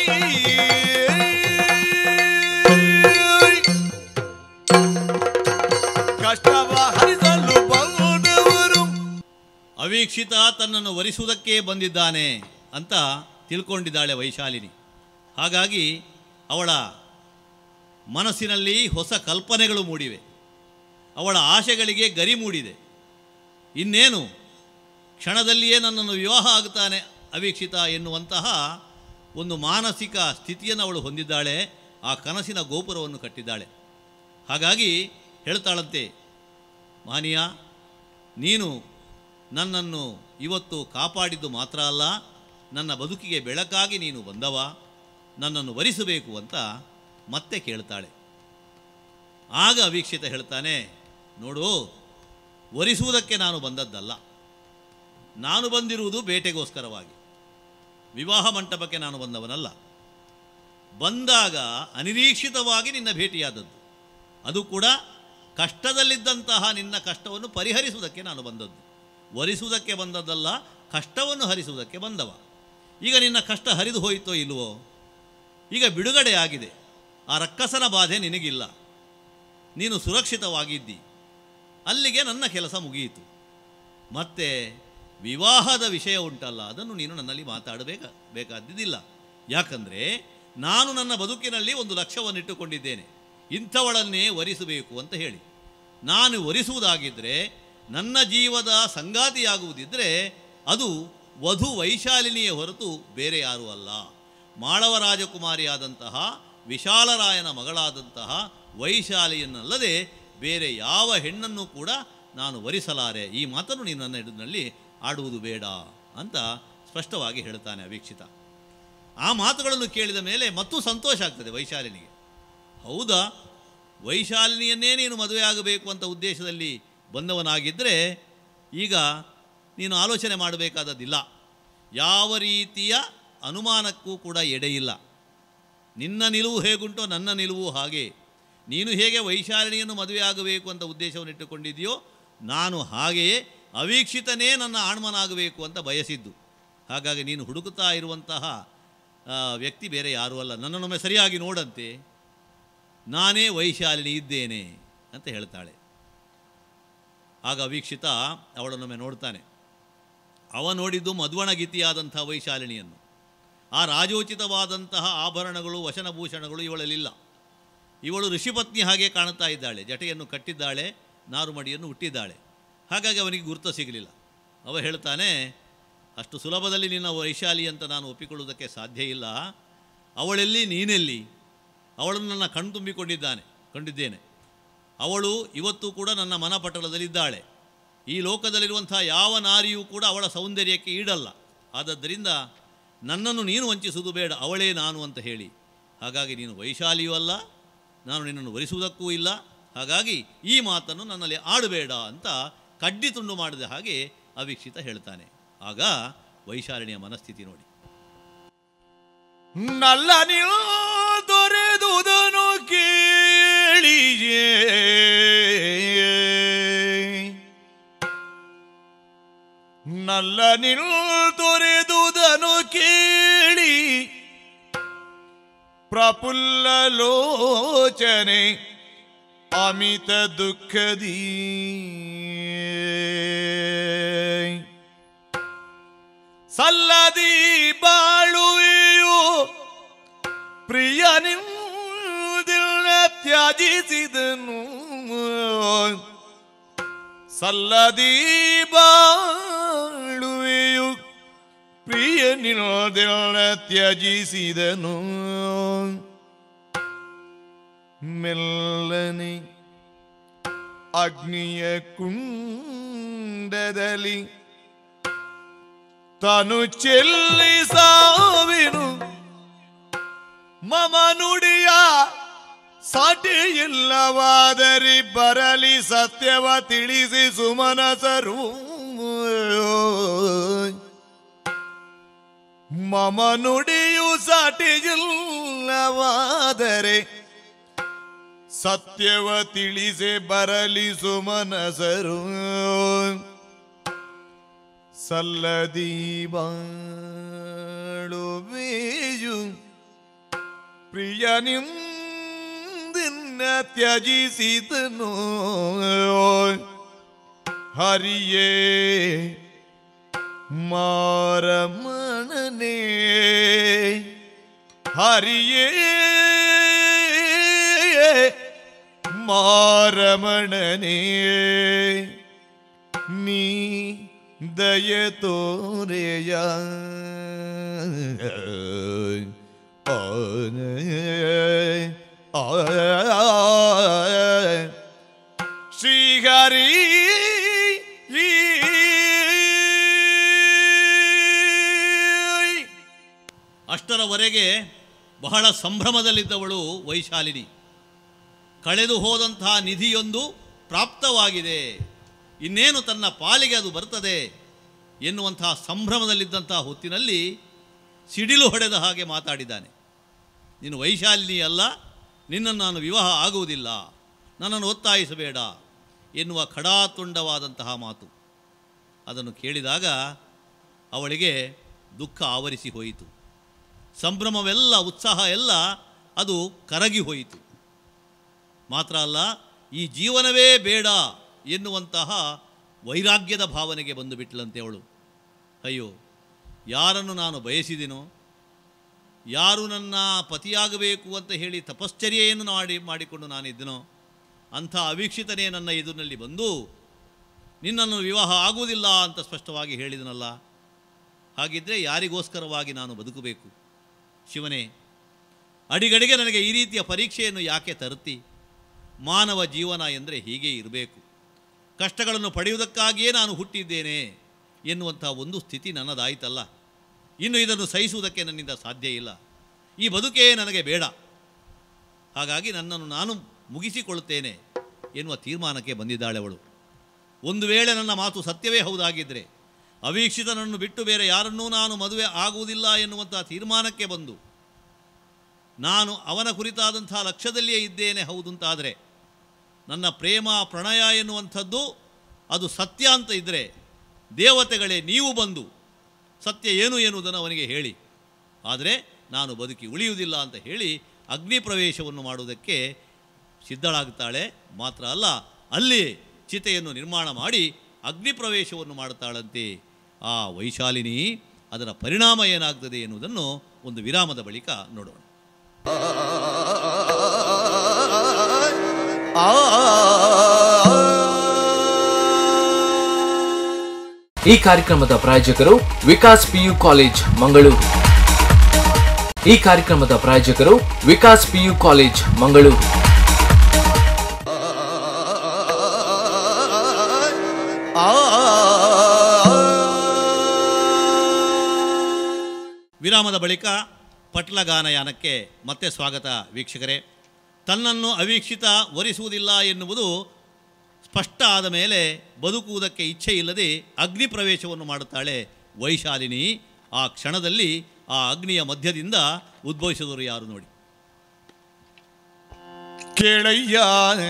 ಕಷ್ಟವ ಹರಿಸಲು ಬಂದವರು ಅವೀಕ್ಷಿತ ತನ್ನನ್ನು ವರಿಸುವುದಕ್ಕೆ ಬಂದಿದ್ದಾನೆ ಅಂತ ತಿಳ್ಕೊಂಡಿದ್ದಾಳೆ ವೈಶಾಲಿನಿ ಹಾಗಾಗಿ ಅವಳ ಮನಸ್ಸಿನಲ್ಲಿ ಹೊಸ ಕಲ್ಪನೆಗಳು ಮೂಡಿವೆ ಅವಳ ಆಶೆಗಳಿಗೆ ಗರಿ ಮೂಡಿದೆ ಇನ್ನೇನು ಕ್ಷಣದಲ್ಲಿಯೇ ನನ್ನನ್ನು ವಿವಾಹ ಆಗುತ್ತಾನೆ ಅವೀಕ್ಷಿತ ಎನ್ನುವಂತಹ ಒಂದು ಮಾನಸಿಕ ಸ್ಥಿತಿಯನ್ನು ಅವಳು ಹೊಂದಿದ್ದಾಳೆ ಆ ಕನಸಿನ ಗೋಪುರವನ್ನು ಕಟ್ಟಿದ್ದಾಳೆ ಹಾಗಾಗಿ ಹೇಳ್ತಾಳಂತೆ ಮಹನೀಯ ನೀನು ನನ್ನನ್ನು ಇವತ್ತು ಕಾಪಾಡಿದ್ದು ಮಾತ್ರ ಅಲ್ಲ ನನ್ನ ಬದುಕಿಗೆ ಬೆಳಕಾಗಿ ನೀನು ಬಂದವ ನನ್ನನ್ನು ವರಿಸಬೇಕು ಅಂತ ಮತ್ತೆ ಕೇಳ್ತಾಳೆ ಆಗ ಅವೀಕ್ಷಿತ ಹೇಳ್ತಾನೆ ನೋಡು ವರಿಸುವುದಕ್ಕೆ ನಾನು ಬಂದದ್ದಲ್ಲ ನಾನು ಬಂದಿರುವುದು ಬೇಟೆಗೋಸ್ಕರವಾಗಿ ವಿವಾಹ ಮಂಟಪಕ್ಕೆ ನಾನು ಬಂದವನಲ್ಲ ಬಂದಾಗ ಅನಿರೀಕ್ಷಿತವಾಗಿ ನಿನ್ನ ಭೇಟಿಯಾದದ್ದು ಅದು ಕೂಡ ಕಷ್ಟದಲ್ಲಿದ್ದಂತಹ ನಿನ್ನ ಕಷ್ಟವನ್ನು ಪರಿಹರಿಸುವುದಕ್ಕೆ ನಾನು ಬಂದದ್ದು ವರಿಸುವುದಕ್ಕೆ ಬಂದದ್ದಲ್ಲ ಕಷ್ಟವನ್ನು ಹರಿಸುವುದಕ್ಕೆ ಬಂದವ ಈಗ ನಿನ್ನ ಕಷ್ಟ ಹರಿದು ಹೋಯಿತೋ ಇಲ್ವೋ ಈಗ ಬಿಡುಗಡೆ ಆಗಿದೆ ಆ ರಕ್ಕಸನ ಬಾಧೆ ನಿನಗಿಲ್ಲ ನೀನು ಸುರಕ್ಷಿತವಾಗಿದ್ದಿ ಅಲ್ಲಿಗೆ ನನ್ನ ಕೆಲಸ ಮುಗಿಯಿತು ಮತ್ತೆ ವಿವಾಹದ ವಿಷಯ ಉಂಟಲ್ಲ ಅದನ್ನು ನೀನು ನನ್ನಲ್ಲಿ ಮಾತಾಡಬೇಕ ಬೇಕಾದ್ದಿದ್ದಿಲ್ಲ ಯಾಕಂದರೆ ನಾನು ನನ್ನ ಬದುಕಿನಲ್ಲಿ ಒಂದು ಲಕ್ಷ್ಯವನ್ನು ಇಟ್ಟುಕೊಂಡಿದ್ದೇನೆ ಇಂಥವಳನ್ನೇ ವರಿಸಬೇಕು ಅಂತ ಹೇಳಿ ನಾನು ವರಿಸುವುದಾಗಿದ್ದರೆ ನನ್ನ ಜೀವದ ಸಂಗಾತಿಯಾಗುವುದಿದ್ದರೆ ಅದು ವಧು ವೈಶಾಲಿನಿಯ ಹೊರತು ಬೇರೆ ಯಾರೂ ಅಲ್ಲ ಮಾಳವ ರಾಜಕುಮಾರಿಯಾದಂತಹ ವಿಶಾಲರಾಯನ ಮಗಳಾದಂತಹ ವೈಶಾಲಿಯನ್ನಲ್ಲದೆ ಬೇರೆ ಯಾವ ಹೆಣ್ಣನ್ನು ಕೂಡ ನಾನು ವರಿಸಲಾರೆ ಈ ಮಾತನ್ನು ನೀನು ನನ್ನ ಹಿಡಿದಲ್ಲಿ ಆಡುವುದು ಬೇಡ ಅಂತ ಸ್ಪಷ್ಟವಾಗಿ ಹೇಳ್ತಾನೆ ಅವೀಕ್ಷಿತ ಆ ಮಾತುಗಳನ್ನು ಕೇಳಿದ ಮೇಲೆ ಮತ್ತೂ ಸಂತೋಷ ಆಗ್ತದೆ ವೈಶಾಲಿನಿಗೆ ಹೌದಾ ವೈಶಾಲಿನಿಯನ್ನೇ ನೀನು ಮದುವೆ ಆಗಬೇಕು ಅಂತ ಉದ್ದೇಶದಲ್ಲಿ ಬಂದವನಾಗಿದ್ದರೆ ಈಗ ನೀನು ಆಲೋಚನೆ ಮಾಡಬೇಕಾದದ್ದಿಲ್ಲ ಯಾವ ರೀತಿಯ ಅನುಮಾನಕ್ಕೂ ಕೂಡ ಎಡೆಯಿಲ್ಲ ನಿನ್ನ ನಿಲುವು ಹೇಗುಂಟೋ ನನ್ನ ನಿಲುವು ಹಾಗೆ ನೀನು ಹೇಗೆ ವೈಶಾಲಿನಿಯನ್ನು ಮದುವೆ ಆಗಬೇಕು ಅಂತ ಉದ್ದೇಶವನ್ನು ಇಟ್ಟುಕೊಂಡಿದೆಯೋ ನಾನು ಹಾಗೆಯೇ ಅವೀಕ್ಷಿತನೇ ನನ್ನ ಆಣ್ಮನಾಗಬೇಕು ಅಂತ ಬಯಸಿದ್ದು ಹಾಗಾಗಿ ನೀನು ಹುಡುಕುತ್ತಾ ಇರುವಂತಹ ಆ, ವ್ಯಕ್ತಿ ಬೇರೆ ಯಾರೂ ಅಲ್ಲ ನನ್ನನ್ನೊಮ್ಮೆ ಸರಿಯಾಗಿ ನೋಡಂತೆ ನಾನೇ ವೈಶಾಲಿನಿ ಇದ್ದೇನೆ ಅಂತ ಹೇಳ್ತಾಳೆ ಆಗ ವೀಕ್ಷಿತ ಅವಳನ್ನೊಮ್ಮೆ ನೋಡ್ತಾನೆ ಅವ ನೋಡಿದ್ದು ಮಧ್ವಣಗಿತಿಯಾದಂಥ ವೈಶಾಲಿನಿಯನ್ನು ಆ ರಾಜೋಚಿತವಾದಂತಹ ಆಭರಣಗಳು ವಶನಭೂಷಣಗಳು ಇವಳಲ್ಲಿಲ್ಲ ಇವಳು ಋಷಿಪತ್ನಿ ಹಾಗೆ ಕಾಣುತ್ತಾ ಇದ್ದಾಳೆ ಜಟೆಯನ್ನು ಕಟ್ಟಿದ್ದಾಳೆ ನಾರುಮಡಿಯನ್ನು ಹುಟ್ಟಿದ್ದಾಳೆ ಹಾಗಾಗಿ ಅವನಿಗೆ ಗುರುತ ಸಿಗಲಿಲ್ಲ ಅವ ಹೇಳ್ತಾನೆ ಅಷ್ಟು ಸುಲಭದಲ್ಲಿ ನಿನ್ನ ವೈಶಾಲಿ ಅಂತ ನಾನು ಒಪ್ಪಿಕೊಳ್ಳುವುದಕ್ಕೆ ಸಾಧ್ಯ ಇಲ್ಲ ಅವಳೆಲ್ಲಿ ನೀನೆಲ್ಲಿ ಅವಳನ್ನು ನನ್ನ ಕಣ್ತುಂಬಿಕೊಂಡಿದ್ದಾನೆ ಕಂಡಿದ್ದೇನೆ ಅವಳು ಇವತ್ತು ಕೂಡ ನನ್ನ ಮನಪಟಲದಲ್ಲಿದ್ದಾಳೆ ಈ ಲೋಕದಲ್ಲಿರುವಂಥ ಯಾವ ನಾರಿಯೂ ಕೂಡ ಅವಳ ಸೌಂದರ್ಯಕ್ಕೆ ಈಡಲ್ಲ ಆದದ್ದರಿಂದ ನನ್ನನ್ನು ನೀನು ವಂಚಿಸುವುದು ಬೇಡ ಅವಳೇ ನಾನು ಅಂತ ಹೇಳಿ ಹಾಗಾಗಿ ನೀನು ವೈಶಾಲಿಯೂ ಅಲ್ಲ ನಾನು ನಿನ್ನನ್ನು ವರಿಸುವುದಕ್ಕೂ ಇಲ್ಲ ಹಾಗಾಗಿ ಈ ಮಾತನ್ನು ನನ್ನಲ್ಲಿ ಆಡಬೇಡ ಅಂತ ಕಡ್ಡಿ ತುಂಡು ಮಾಡಿದ ಹಾಗೆ ಅವೀಕ್ಷಿತ ಹೇಳ್ತಾನೆ ಆಗ ವೈಶಾಲಿನಿಯ ಮನಸ್ಥಿತಿ ನೋಡಿ ನಲ್ಲ ನಿಲ್ ದೊರೆದುದನು ಕೇಳಿಯೇ ನಲ್ಲ ನಿಲ್ ದೊರೆದುದನು ಕೇಳಿ ಪ್ರಫುಲ್ಲ ಲೋಚನೆ ಅಮಿತ ದುಃಖದೀ ಸಲ್ಲದಿ ಬಾಳುವೆಯು ಪ್ರಿಯ ನಿಂದಿಲ್ಲ ತ್ಯಜಿಸಿದನು ಸಲ್ಲದಿ ಬಾಳುವೆಯು ಪ್ರಿಯ ನಿಲ್ಲದಿಲ್ಲ ತ್ಯಜಿಸಿದನು ಮೆಲ್ಲನೆ ಅಗ್ನಿಯ ಕುಂಡದಲ್ಲಿ ತಾನು ಚೆಲ್ಲಿ ಸಾವಿನು ಮಮ ನುಡಿಯ ಸಾಟಿ ಇಲ್ಲವಾದರಿ ಬರಲಿ ಸತ್ಯವ ತಿಳಿಸಿ ಸುಮನಸರು ಮಮ ನುಡಿಯು ಸಾಟಿ ಇಲ್ಲವಾದರೆ ಸತ್ಯವ ತಿಳಿಸಿ ಬರಲಿ ಸುಮನಸರು ಸಲ್ಲದಿ ಬಾಳುವೆಯು ಪ್ರಿಯ ನಿಂದಿನ ತ್ಯಜಿಸಿದನು ಹರಿಯೇ ಮಾರಮಣನೆ ಹರಿಯೇ ಮಾರಮಣನೆ ನೀ ದಯ ತೋರೆಯ ಶ್ರೀಹರಿ ಅಷ್ಟರವರೆಗೆ ಬಹಳ ಸಂಭ್ರಮದಲ್ಲಿದ್ದವಳು ವೈಶಾಲಿನಿ ಕಳೆದು ಹೋದಂತಹ ನಿಧಿಯೊಂದು ಪ್ರಾಪ್ತವಾಗಿದೆ ಇನ್ನೇನು ತನ್ನ ಪಾಲಿಗೆ ಅದು ಬರ್ತದೆ ಎನ್ನುವಂತಹ ಸಂಭ್ರಮದಲ್ಲಿದ್ದಂತಹ ಹೊತ್ತಿನಲ್ಲಿ ಸಿಡಿಲು ಹೊಡೆದ ಹಾಗೆ ಮಾತಾಡಿದ್ದಾನೆ ನೀನು ವೈಶಾಲಿನಿ ಅಲ್ಲ ನಿನ್ನನ್ನು ನಾನು ವಿವಾಹ ಆಗುವುದಿಲ್ಲ ನನ್ನನ್ನು ಒತ್ತಾಯಿಸಬೇಡ ಎನ್ನುವ ಖಡಾತುಂಡವಾದಂತಹ ಮಾತು ಅದನ್ನು ಕೇಳಿದಾಗ ಅವಳಿಗೆ ದುಃಖ ಆವರಿಸಿ ಹೋಯಿತು ಸಂಭ್ರಮವೆಲ್ಲ ಉತ್ಸಾಹ ಎಲ್ಲ ಅದು ಕರಗಿ ಹೋಯಿತು ಮಾತ್ರ ಅಲ್ಲ ಈ ಜೀವನವೇ ಬೇಡ ಎನ್ನುವಂತಹ ವೈರಾಗ್ಯದ ಭಾವನೆಗೆ ಬಂದು ಬಿಟ್ಲಂತೆ ಅವಳು ಅಯ್ಯೋ ಯಾರನ್ನು ನಾನು ಬಯಸಿದೆನೋ ಯಾರು ನನ್ನ ಪತಿಯಾಗಬೇಕು ಅಂತ ಹೇಳಿ ತಪಶ್ಚರ್ಯೆಯನ್ನು ಮಾಡಿ ಮಾಡಿಕೊಂಡು ನಾನಿದ್ದನೋ ಅಂಥ ಅವೀಕ್ಷಿತನೇ ನನ್ನ ಎದುರಿನಲ್ಲಿ ಬಂದು ನಿನ್ನನ್ನು ವಿವಾಹ ಆಗುವುದಿಲ್ಲ ಅಂತ ಸ್ಪಷ್ಟವಾಗಿ ಹೇಳಿದನಲ್ಲ ಹಾಗಿದ್ದರೆ ಯಾರಿಗೋಸ್ಕರವಾಗಿ ನಾನು ಬದುಕಬೇಕು ಶಿವನೇ ಅಡಿಗಡಿಗೆ ನನಗೆ ಈ ರೀತಿಯ ಪರೀಕ್ಷೆಯನ್ನು ಯಾಕೆ ತರುತ್ತಿ ಮಾನವ ಜೀವನ ಎಂದರೆ ಹೀಗೆ ಇರಬೇಕು ಕಷ್ಟಗಳನ್ನು ಪಡೆಯುವುದಕ್ಕಾಗಿಯೇ ನಾನು ಹುಟ್ಟಿದ್ದೇನೆ ಎನ್ನುವಂಥ ಒಂದು ಸ್ಥಿತಿ ನನ್ನದಾಯಿತಲ್ಲ ಇನ್ನು ಇದನ್ನು ಸಹಿಸುವುದಕ್ಕೆ ನನ್ನಿಂದ ಸಾಧ್ಯ ಇಲ್ಲ ಈ ಬದುಕೇ ನನಗೆ ಬೇಡ ಹಾಗಾಗಿ ನನ್ನನ್ನು ನಾನು ಮುಗಿಸಿಕೊಳ್ಳುತ್ತೇನೆ ಎನ್ನುವ ತೀರ್ಮಾನಕ್ಕೆ ಬಂದಿದ್ದಾಳೆ ಅವಳು ಒಂದು ವೇಳೆ ನನ್ನ ಮಾತು ಸತ್ಯವೇ ಹೌದಾಗಿದ್ದರೆ ಅವೀಕ್ಷಿತನನ್ನು ಬಿಟ್ಟು ಬೇರೆ ಯಾರನ್ನೂ ನಾನು ಮದುವೆ ಆಗುವುದಿಲ್ಲ ಎನ್ನುವಂಥ ತೀರ್ಮಾನಕ್ಕೆ ಬಂದು ನಾನು ಅವನ ಕುರಿತಾದಂಥ ಲಕ್ಷ್ಯದಲ್ಲಿಯೇ ಇದ್ದೇನೆ ಹೌದು ಅಂತಾದರೆ ನನ್ನ ಪ್ರೇಮ ಪ್ರಣಯ ಎನ್ನುವಂಥದ್ದು ಅದು ಸತ್ಯ ಅಂತ ಇದ್ದರೆ ದೇವತೆಗಳೇ ನೀವು ಬಂದು ಸತ್ಯ ಏನು ಎನ್ನುವುದನ್ನು ಅವನಿಗೆ ಹೇಳಿ ಆದರೆ ನಾನು ಬದುಕಿ ಉಳಿಯುವುದಿಲ್ಲ ಅಂತ ಹೇಳಿ ಅಗ್ನಿ ಪ್ರವೇಶವನ್ನು ಮಾಡುವುದಕ್ಕೆ ಸಿದ್ಧಳಾಗುತ್ತಾಳೆ ಮಾತ್ರ ಅಲ್ಲ ಅಲ್ಲಿ ಚಿತೆಯನ್ನು ನಿರ್ಮಾಣ ಮಾಡಿ ಅಗ್ನಿ ಪ್ರವೇಶವನ್ನು ಮಾಡುತ್ತಾಳಂತೆ ಆ ವೈಶಾಲಿನಿ ಅದರ ಪರಿಣಾಮ ಏನಾಗ್ತದೆ ಎನ್ನುವುದನ್ನು ಒಂದು ವಿರಾಮದ ಬಳಿಕ ನೋಡೋಣ ಈ ಕಾರ್ಯಕ್ರಮದ ಪ್ರಾಯೋಜಕರು ವಿಕಾಸ್ ಪಿಯು ಕಾಲೇಜ್ ಮಂಗಳೂರು ಈ ಕಾರ್ಯಕ್ರಮದ ಪ್ರಾಯೋಜಕರು ವಿಕಾಸ್ ಪಿಯು ಕಾಲೇಜ್ ಮಂಗಳೂರು ವಿರಾಮದ ಬಳಿಕ ಪಟ್ಲ ಗಾನಯಾನಕ್ಕೆ ಮತ್ತೆ ಸ್ವಾಗತ ವೀಕ್ಷಕರೇ ತನ್ನನ್ನು ಅವೀಕ್ಷಿತ ವರಿಸುವುದಿಲ್ಲ ಎನ್ನುವುದು ಸ್ಪಷ್ಟ ಆದ ಮೇಲೆ ಬದುಕುವುದಕ್ಕೆ ಇಚ್ಛೆ ಇಲ್ಲದೆ ಅಗ್ನಿ ಪ್ರವೇಶವನ್ನು ಮಾಡುತ್ತಾಳೆ ವೈಶಾಲಿನಿ ಆ ಕ್ಷಣದಲ್ಲಿ ಆ ಅಗ್ನಿಯ ಮಧ್ಯದಿಂದ ಉದ್ಭವಿಸಿದವರು ಯಾರು ನೋಡಿ ಕೇಳಯ್ಯ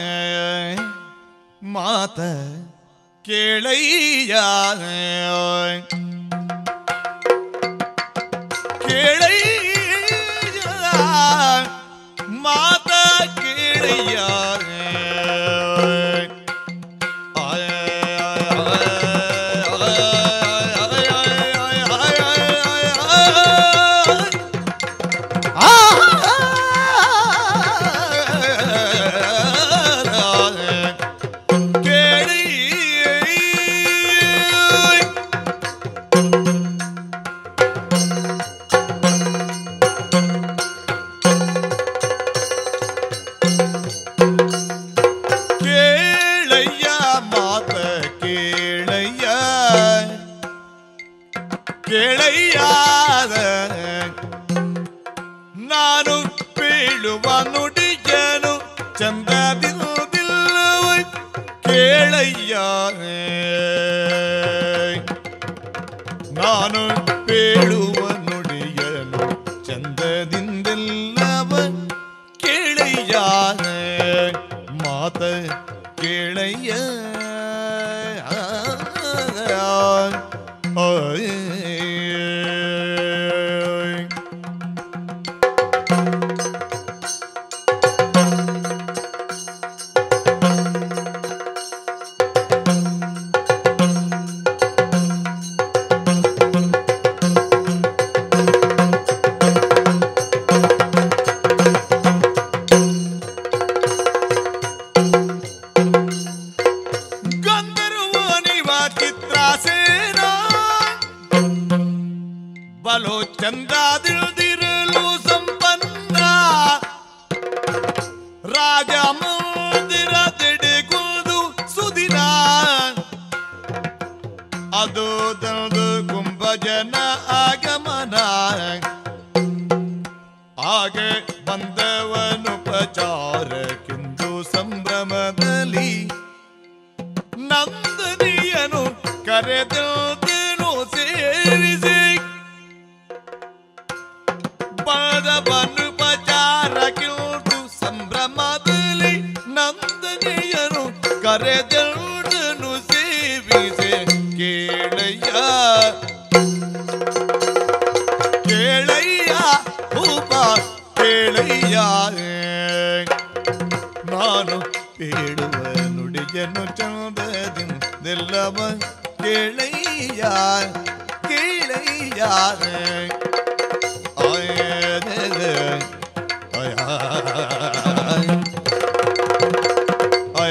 ಮಾತ ಕೇಳಯ್ಯ ಕೇಳಯ್ಯ ಮಾತ ಕೇಳಯ್ಯ ಕೇಳಯ್ಯ ಮಾತ ಕೇಳಯ್ಯ ಕೇಳಯ್ಯ ನಾನು ಬೀಳುವ ನುಡಿಯನು ಚಂದದಿರುವುದಿಲ್ಲ ಕೇಳಯ್ಯ ನಾನು ಬೀಳುವ ನುಡಿಯನು ಚಂದದಿಂದೆಲ್ಲವ ಕೇಳಯ್ಯ ಮಾತ ಕೇಳಯ್ಯ ಓಯ್ ಗಂಧರ್ವನಿವ ಚಿತ್ರಾಸೇನ ಬಲೋ ಚಂದಾದಿರುದಿರಲು ಸಂಪನ್ನ ರಾಜ ಮಂದಿರ ತೆಡೆಗುವುದು ಸುದಿನ ಅದು ತಂದು ಕುಂಭಜನ ಆಗಮನ ಹಾಗೆ ಬಂದವನು ಪ್ರಚಾರಕ್ಕೆಂದು ಸಂಭ್ರಮದಲ್ಲಿ ನಂದನಿಯನು ಕರೆದನು ಸೇರಿಸಿ ಪದವನ್ನು ಪಚಾರಕ್ಕಿಂದು ಸಂಭ್ರಮದಲ್ಲಿ ನಂದನಿಯನು ಕರೆದನು ಸೇವಿಸಿ ಕೇಳಯ್ಯ ಕೇಳಯ್ಯ ಭೂಪ ಕೇಳಯ್ಯ ನಾನು ಹೇಳುವ ನುಡಿಯನ್ನು ಚಂದದಿಂದೆಲ್ಲವ ಕೇಳಯ್ಯ ಕೇಳಯ್ಯ ಆಯದ ಆಯ ಆಯ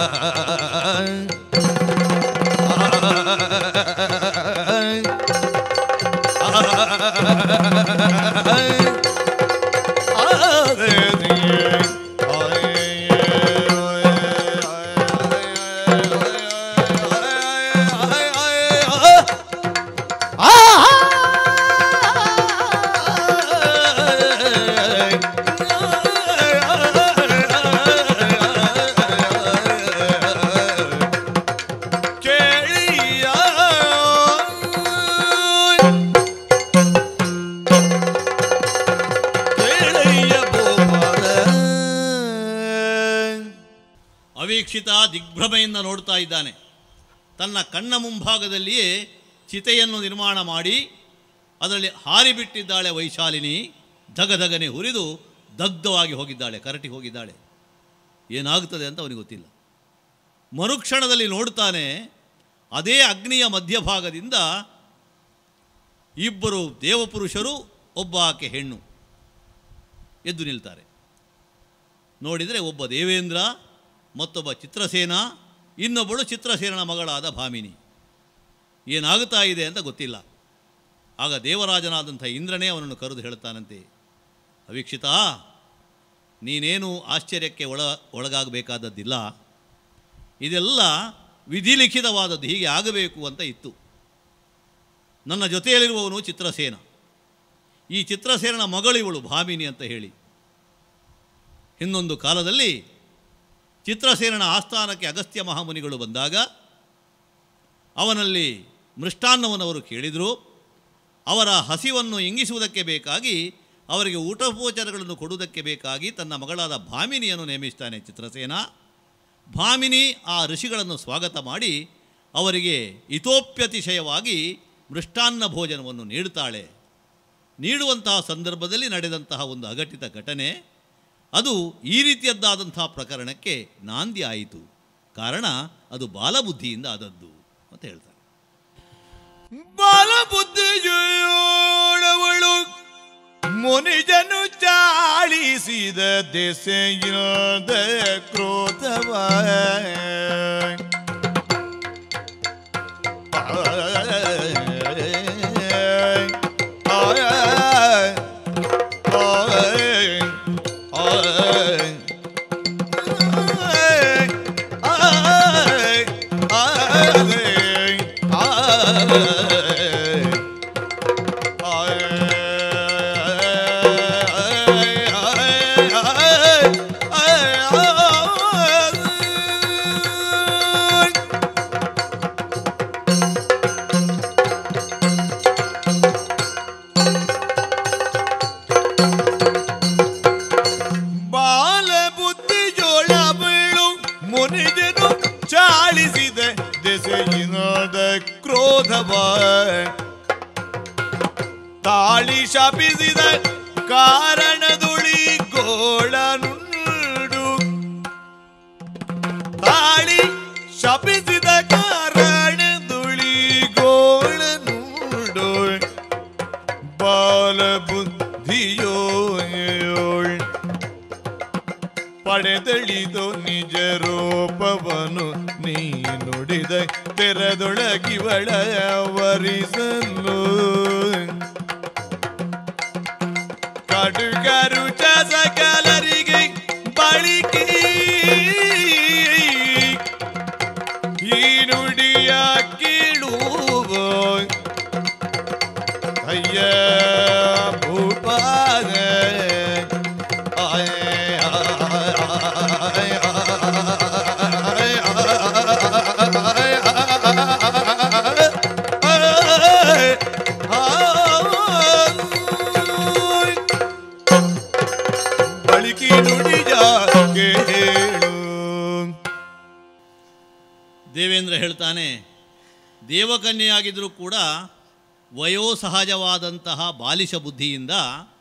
ಅವೀಕ್ಷಿತ ದಿಗ್ಭ್ರಮೆಯಿಂದ ನೋಡ್ತಾ ಇದ್ದಾನೆ ತನ್ನ ಕಣ್ಣ ಮುಂಭಾಗದಲ್ಲಿಯೇ ಚಿತೆಯನ್ನು ನಿರ್ಮಾಣ ಮಾಡಿ ಅದರಲ್ಲಿ ಹಾರಿಬಿಟ್ಟಿದ್ದಾಳೆ ವೈಶಾಲಿನಿ ಧಗಧಗನೆ ಹುರಿದು ದಗ್ಧವಾಗಿ ಹೋಗಿದ್ದಾಳೆ ಕರಟಿ ಹೋಗಿದ್ದಾಳೆ ಏನಾಗುತ್ತದೆ ಅಂತ ಅವನಿಗೆ ಗೊತ್ತಿಲ್ಲ ಮರುಕ್ಷಣದಲ್ಲಿ ನೋಡ್ತಾನೆ ಅದೇ ಅಗ್ನಿಯ ಮಧ್ಯಭಾಗದಿಂದ ಇಬ್ಬರು ದೇವಪುರುಷರು ಒಬ್ಬ ಆಕೆ ಹೆಣ್ಣು ಎದ್ದು ನಿಲ್ತಾರೆ ನೋಡಿದರೆ ಒಬ್ಬ ದೇವೇಂದ್ರ ಮತ್ತೊಬ್ಬ ಚಿತ್ರಸೇನ ಇನ್ನೊಬ್ಬಳು ಚಿತ್ರಸೇನನ ಮಗಳಾದ ಭಾಮಿನಿ ಏನಾಗುತ್ತಾ ಇದೆ ಅಂತ ಗೊತ್ತಿಲ್ಲ ಆಗ ದೇವರಾಜನಾದಂಥ ಇಂದ್ರನೇ ಅವನನ್ನು ಕರೆದು ಹೇಳ್ತಾನಂತೆ ಅವೀಕ್ಷಿತ ನೀನೇನು ಆಶ್ಚರ್ಯಕ್ಕೆ ಒಳ ಒಳಗಾಗಬೇಕಾದದ್ದಿಲ್ಲ ಇದೆಲ್ಲ ವಿಧಿಲಿಖಿತವಾದದ್ದು ಹೀಗೆ ಆಗಬೇಕು ಅಂತ ಇತ್ತು ನನ್ನ ಜೊತೆಯಲ್ಲಿರುವವನು ಚಿತ್ರಸೇನ ಈ ಚಿತ್ರಸೇನನ ಮಗಳಿವಳು ಭಾಮಿನಿ ಅಂತ ಹೇಳಿ ಇನ್ನೊಂದು ಕಾಲದಲ್ಲಿ ಚಿತ್ರಸೇನನ ಆಸ್ಥಾನಕ್ಕೆ ಅಗಸ್ತ್ಯ ಮಹಾಮುನಿಗಳು ಬಂದಾಗ ಅವನಲ್ಲಿ ಮೃಷ್ಟಾನ್ನವನ್ನು ಕೇಳಿದರು ಅವರ ಹಸಿವನ್ನು ಇಂಗಿಸುವುದಕ್ಕೆ ಬೇಕಾಗಿ ಅವರಿಗೆ ಊಟೋಪಚಾರಗಳನ್ನು ಕೊಡುವುದಕ್ಕೆ ಬೇಕಾಗಿ ತನ್ನ ಮಗಳಾದ ಭಾಮಿನಿಯನ್ನು ನೇಮಿಸ್ತಾನೆ ಚಿತ್ರಸೇನ ಭಾಮಿನಿ ಆ ಋಷಿಗಳನ್ನು ಸ್ವಾಗತ ಮಾಡಿ ಅವರಿಗೆ ಇತೋಪ್ಯತಿಶಯವಾಗಿ ಮೃಷ್ಟಾನ್ನ ಭೋಜನವನ್ನು ನೀಡುತ್ತಾಳೆ ನೀಡುವಂತಹ ಸಂದರ್ಭದಲ್ಲಿ ನಡೆದಂತಹ ಒಂದು ಅಘಟಿತ ಘಟನೆ ಅದು ಈ ರೀತಿಯದ್ದಾದಂತಹ ಪ್ರಕರಣಕ್ಕೆ ನಾಂದಿ ಆಯಿತು ಕಾರಣ ಅದು ಬಾಲಬುದ್ಧಿಯಿಂದ ಆದದ್ದು ಅಂತ ಹೇಳ್ತಾರೆ ಬಾಲಬುದ್ಧಿಯೋಳವಳು ಮುನಿಜನು ಚಾಳಿಸಿದ ದೆಸೆಯಾದ ಕ್ರೋಧವ ಬಾಲ ಬುದ್ಧಿಜೋಳವಳು ಮುನಿಜನು ಚಾಳಿಸಿದ ದೆಸೆಯಿನಾದ ಕ್ರೋಧವ ತಾಳಿ ಶಪಿಸಿದ ಕಾರಣದುಳಿ ಗೋಳನುಂಡು ತಾಳಿ ಶಪಿಸಿದ ಕಾರಣದುಳಿ ಗೋಳನುಂಡು ಬಾಲ ಬುದ್ಧಿಯೋಳ್ ಪಡೆದಳಿದು ನಿಜ ರೂಪವನು ನೀ ನುಡಿದ ತೆರದೊಳಗಿವಳ ವರಿಸಲು ಕಡುಗರು ಸಕಲರಿಗೆ ಬಳಿಕೆ ಈ ನುಡಿಯ ಕೀಳುವ ಅಯ್ಯ ಭೂಪಾದ ಬಳಿಕೆ ನುಡಿಯ ಕೇಳು ದೇವೇಂದ್ರ ಹೇಳ್ತಾನೆ ದೇವಕನ್ಯೆಯಾಗಿದ್ದರೂ ಕೂಡ ವಯೋಸಹಜವಾದಂತಹ ಬಾಲಿಶ ಬುದ್ಧಿಯಿಂದ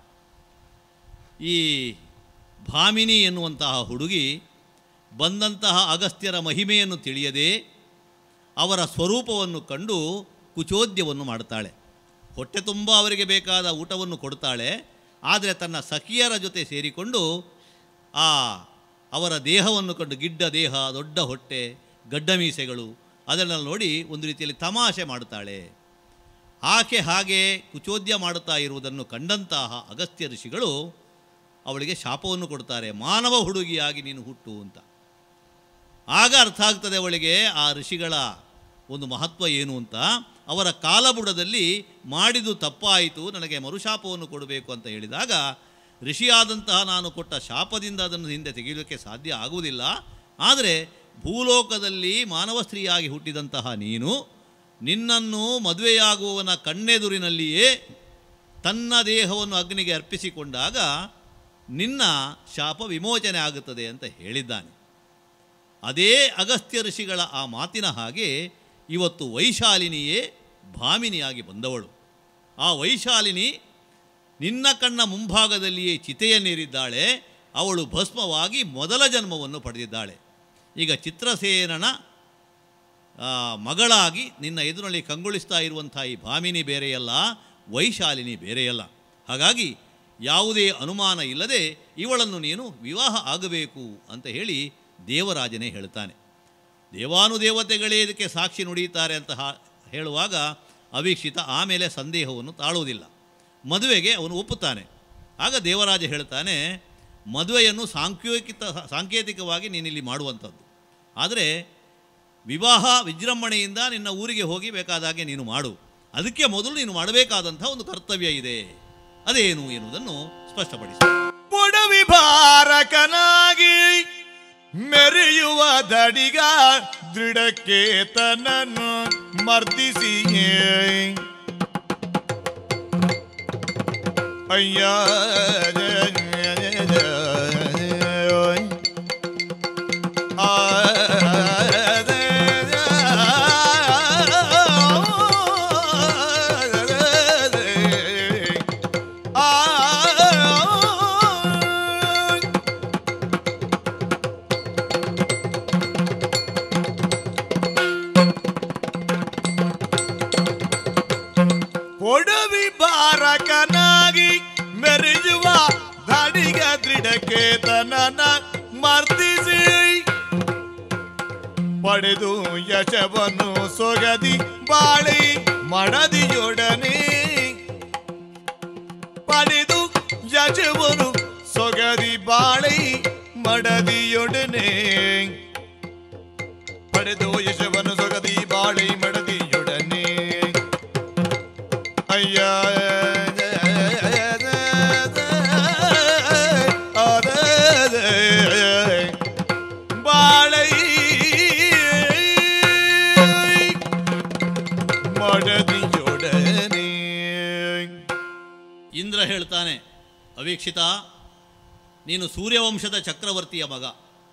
ಈ ಭಾಮಿನಿ ಎನ್ನುವಂತಹ ಹುಡುಗಿ ಬಂದಂತಹ ಅಗಸ್ತ್ಯರ ಮಹಿಮೆಯನ್ನು ತಿಳಿಯದೆ ಅವರ ಸ್ವರೂಪವನ್ನು ಕಂಡು ಕುಚೋದ್ಯವನ್ನು ಮಾಡ್ತಾಳೆ ಹೊಟ್ಟೆ ತುಂಬ ಅವರಿಗೆ ಬೇಕಾದ ಊಟವನ್ನು ಕೊಡ್ತಾಳೆ ಆದರೆ ತನ್ನ ಸಖಿಯರ ಜೊತೆ ಸೇರಿಕೊಂಡು ಆ ಅವರ ದೇಹವನ್ನು ಕಂಡು ಗಿಡ್ಡ ದೇಹ ದೊಡ್ಡ ಹೊಟ್ಟೆ ಗಡ್ಡ ಮೀಸೆಗಳು ಅದನ್ನೆಲ್ಲ ನೋಡಿ ಒಂದು ರೀತಿಯಲ್ಲಿ ತಮಾಷೆ ಮಾಡುತ್ತಾಳೆ ಆಕೆ ಹಾಗೆ ಕುಚೋದ್ಯ ಮಾಡುತ್ತಾ ಇರುವುದನ್ನು ಕಂಡಂತಹ ಅಗಸ್ತ್ಯ ಋಷಿಗಳು ಅವಳಿಗೆ ಶಾಪವನ್ನು ಕೊಡ್ತಾರೆ ಮಾನವ ಹುಡುಗಿಯಾಗಿ ನೀನು ಹುಟ್ಟು ಅಂತ ಆಗ ಅರ್ಥ ಆಗ್ತದೆ ಅವಳಿಗೆ ಆ ಋಷಿಗಳ ಒಂದು ಮಹತ್ವ ಏನು ಅಂತ ಅವರ ಕಾಲಬುಡದಲ್ಲಿ ಮಾಡಿದು ತಪ್ಪಾಯಿತು ನನಗೆ ಮರುಶಾಪವನ್ನು ಕೊಡಬೇಕು ಅಂತ ಹೇಳಿದಾಗ ಋಷಿಯಾದಂತಹ ನಾನು ಕೊಟ್ಟ ಶಾಪದಿಂದ ಅದನ್ನು ಹಿಂದೆ ತೆಗೆಯಲಿಕ್ಕೆ ಸಾಧ್ಯ ಆಗುವುದಿಲ್ಲ ಆದರೆ ಭೂಲೋಕದಲ್ಲಿ ಮಾನವ ಸ್ತ್ರೀಯಾಗಿ ಹುಟ್ಟಿದಂತಹ ನೀನು ನಿನ್ನನ್ನು ಮದುವೆಯಾಗುವವನ ಕಣ್ಣೆದುರಿನಲ್ಲಿಯೇ ತನ್ನ ದೇಹವನ್ನು ಅಗ್ನಿಗೆ ಅರ್ಪಿಸಿಕೊಂಡಾಗ ನಿನ್ನ ಶಾಪ ವಿಮೋಚನೆ ಆಗುತ್ತದೆ ಅಂತ ಹೇಳಿದ್ದಾನೆ ಅದೇ ಅಗಸ್ತ್ಯ ಋಷಿಗಳ ಆ ಮಾತಿನ ಹಾಗೆ ಇವತ್ತು ವೈಶಾಲಿನಿಯೇ ಭಾಮಿನಿಯಾಗಿ ಬಂದವಳು ಆ ವೈಶಾಲಿನಿ ನಿನ್ನ ಕಣ್ಣ ಮುಂಭಾಗದಲ್ಲಿಯೇ ಚಿತೆಯನ್ನೇರಿದ್ದಾಳೆ ಅವಳು ಭಸ್ಮವಾಗಿ ಮೊದಲ ಜನ್ಮವನ್ನು ಪಡೆದಿದ್ದಾಳೆ ಈಗ ಚಿತ್ರಸೇನನ ಆ, ಮಗಳಾಗಿ ನಿನ್ನ ಎದುರಲ್ಲಿ ಕಂಗೊಳಿಸ್ತಾ ಇರುವಂಥ ಈ ಭಾಮಿನಿ ಬೇರೆಯಲ್ಲ ವೈಶಾಲಿನಿ ಬೇರೆಯಲ್ಲ ಹಾಗಾಗಿ ಯಾವುದೇ ಅನುಮಾನ ಇಲ್ಲದೆ ಇವಳನ್ನು ನೀನು ವಿವಾಹ ಆಗಬೇಕು ಅಂತ ಹೇಳಿ ದೇವರಾಜನೇ ಹೇಳ್ತಾನೆ ದೇವಾನುದೇವತೆಗಳೇ ಇದಕ್ಕೆ ಸಾಕ್ಷಿ ನುಡಿಯುತ್ತಾರೆ ಅಂತ ಹಾ- ಹೇಳುವಾಗ ಅವೀಕ್ಷಿತ ಆಮೇಲೆ ಸಂದೇಹವನ್ನು ತಾಳುವುದಿಲ್ಲ ಮದುವೆಗೆ ಅವನು ಒಪ್ಪುತ್ತಾನೆ ಆಗ ದೇವರಾಜ ಹೇಳ್ತಾನೆ ಮದುವೆಯನ್ನು ಸಾಂಕೇತಿಕ ಸಾಂಕೇತಿಕವಾಗಿ ನೀನಿಲ್ಲಿ ಮಾಡುವಂಥದ್ದು ಆದರೆ ವಿವಾಹ ವಿಜೃಂಭಣೆಯಿಂದ ನಿನ್ನ ಊರಿಗೆ ಹೋಗಿ ಬೇಕಾದಾಗೆ ನೀನು ಮಾಡು ಅದಕ್ಕೆ ಮೊದಲು ನೀನು ಮಾಡಬೇಕಾದಂಥ ಒಂದು ಕರ್ತವ್ಯ ಇದೆ ಅದೇನು ಎನ್ನುವುದನ್ನು ಸ್ಪಷ್ಟಪಡಿಸಿ ಪುಡವಿ ಭಾರಕನಾಗಿ ಮೆರೆಯುವ ದಡಿಗ ದೃಢಕೇತನನ್ನು ಮರ್ದಿಸಿಯೇ ಅಯ್ಯ ಕೊಡವಿ ಬಾರಕನಾಗಿ ಮೆರೆಯುವ ದಾಡಿಗ ದೃಢಕೇತನನ ಮರ್ದಿಸಿ ಪಡೆದು ಯಶವನ್ನು ಸೊಗದಿ ಬಾಳಿ ಮಡದಿಯೊಡನೆ ಪಡೆದು ಯಶವನ್ನು ಸೊಗದಿ ಬಾಳಿ ಮಡದಿಯೊಡನೆ ಪಡೆದು ಯಶವನ್ನು ಸೊಗದಿ ಬಾಳಿ ಮಡದಿಯೊಡನೆ ಅಯ್ಯ ಬಾಳೈ ಮಡದಿಯೊಡನೆ ಇಂದ್ರ ಹೇಳ್ತಾನೆ ಅವೀಕ್ಷಿತ ನೀನು ಸೂರ್ಯವಂಶದ ಚಕ್ರವರ್ತಿಯ ಮಗ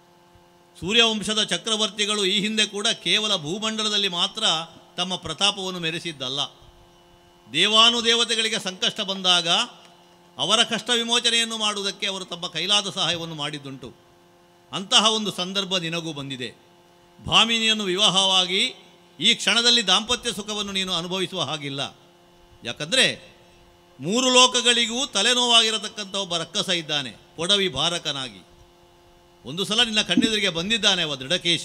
ಸೂರ್ಯವಂಶದ ಚಕ್ರವರ್ತಿಗಳು ಈ ಹಿಂದೆ ಕೂಡ ಕೇವಲ ಭೂಮಂಡಲದಲ್ಲಿ ಮಾತ್ರ ತಮ್ಮ ಪ್ರತಾಪವನ್ನು ಮೆರೆಸಿದ್ದಲ್ಲ ದೇವಾನುದೇವತೆಗಳಿಗೆ ಸಂಕಷ್ಟ ಬಂದಾಗ ಅವರ ಕಷ್ಟ ವಿಮೋಚನೆಯನ್ನು ಮಾಡುವುದಕ್ಕೆ ಅವರು ತಮ್ಮ ಕೈಲಾದ ಸಹಾಯವನ್ನು ಮಾಡಿದ್ದುಂಟು ಅಂತಹ ಒಂದು ಸಂದರ್ಭ ನಿನಗೂ ಬಂದಿದೆ ಭಾಮಿನಿಯನ್ನು ವಿವಾಹವಾಗಿ ಈ ಕ್ಷಣದಲ್ಲಿ ದಾಂಪತ್ಯ ಸುಖವನ್ನು ನೀನು ಅನುಭವಿಸುವ ಹಾಗಿಲ್ಲ ಯಾಕಂದರೆ ಮೂರು ಲೋಕಗಳಿಗೂ ತಲೆನೋವಾಗಿರತಕ್ಕಂಥ ಒಬ್ಬ ರಕ್ಕಸ ಇದ್ದಾನೆ ಪೊಡವಿ ಭಾರಕನಾಗಿ ಒಂದು ಸಲ ನಿನ್ನ ಕಣ್ಣೆದುರಿಗೆ ಬಂದಿದ್ದಾನೆ ಅವ ದೃಢಕೇಶ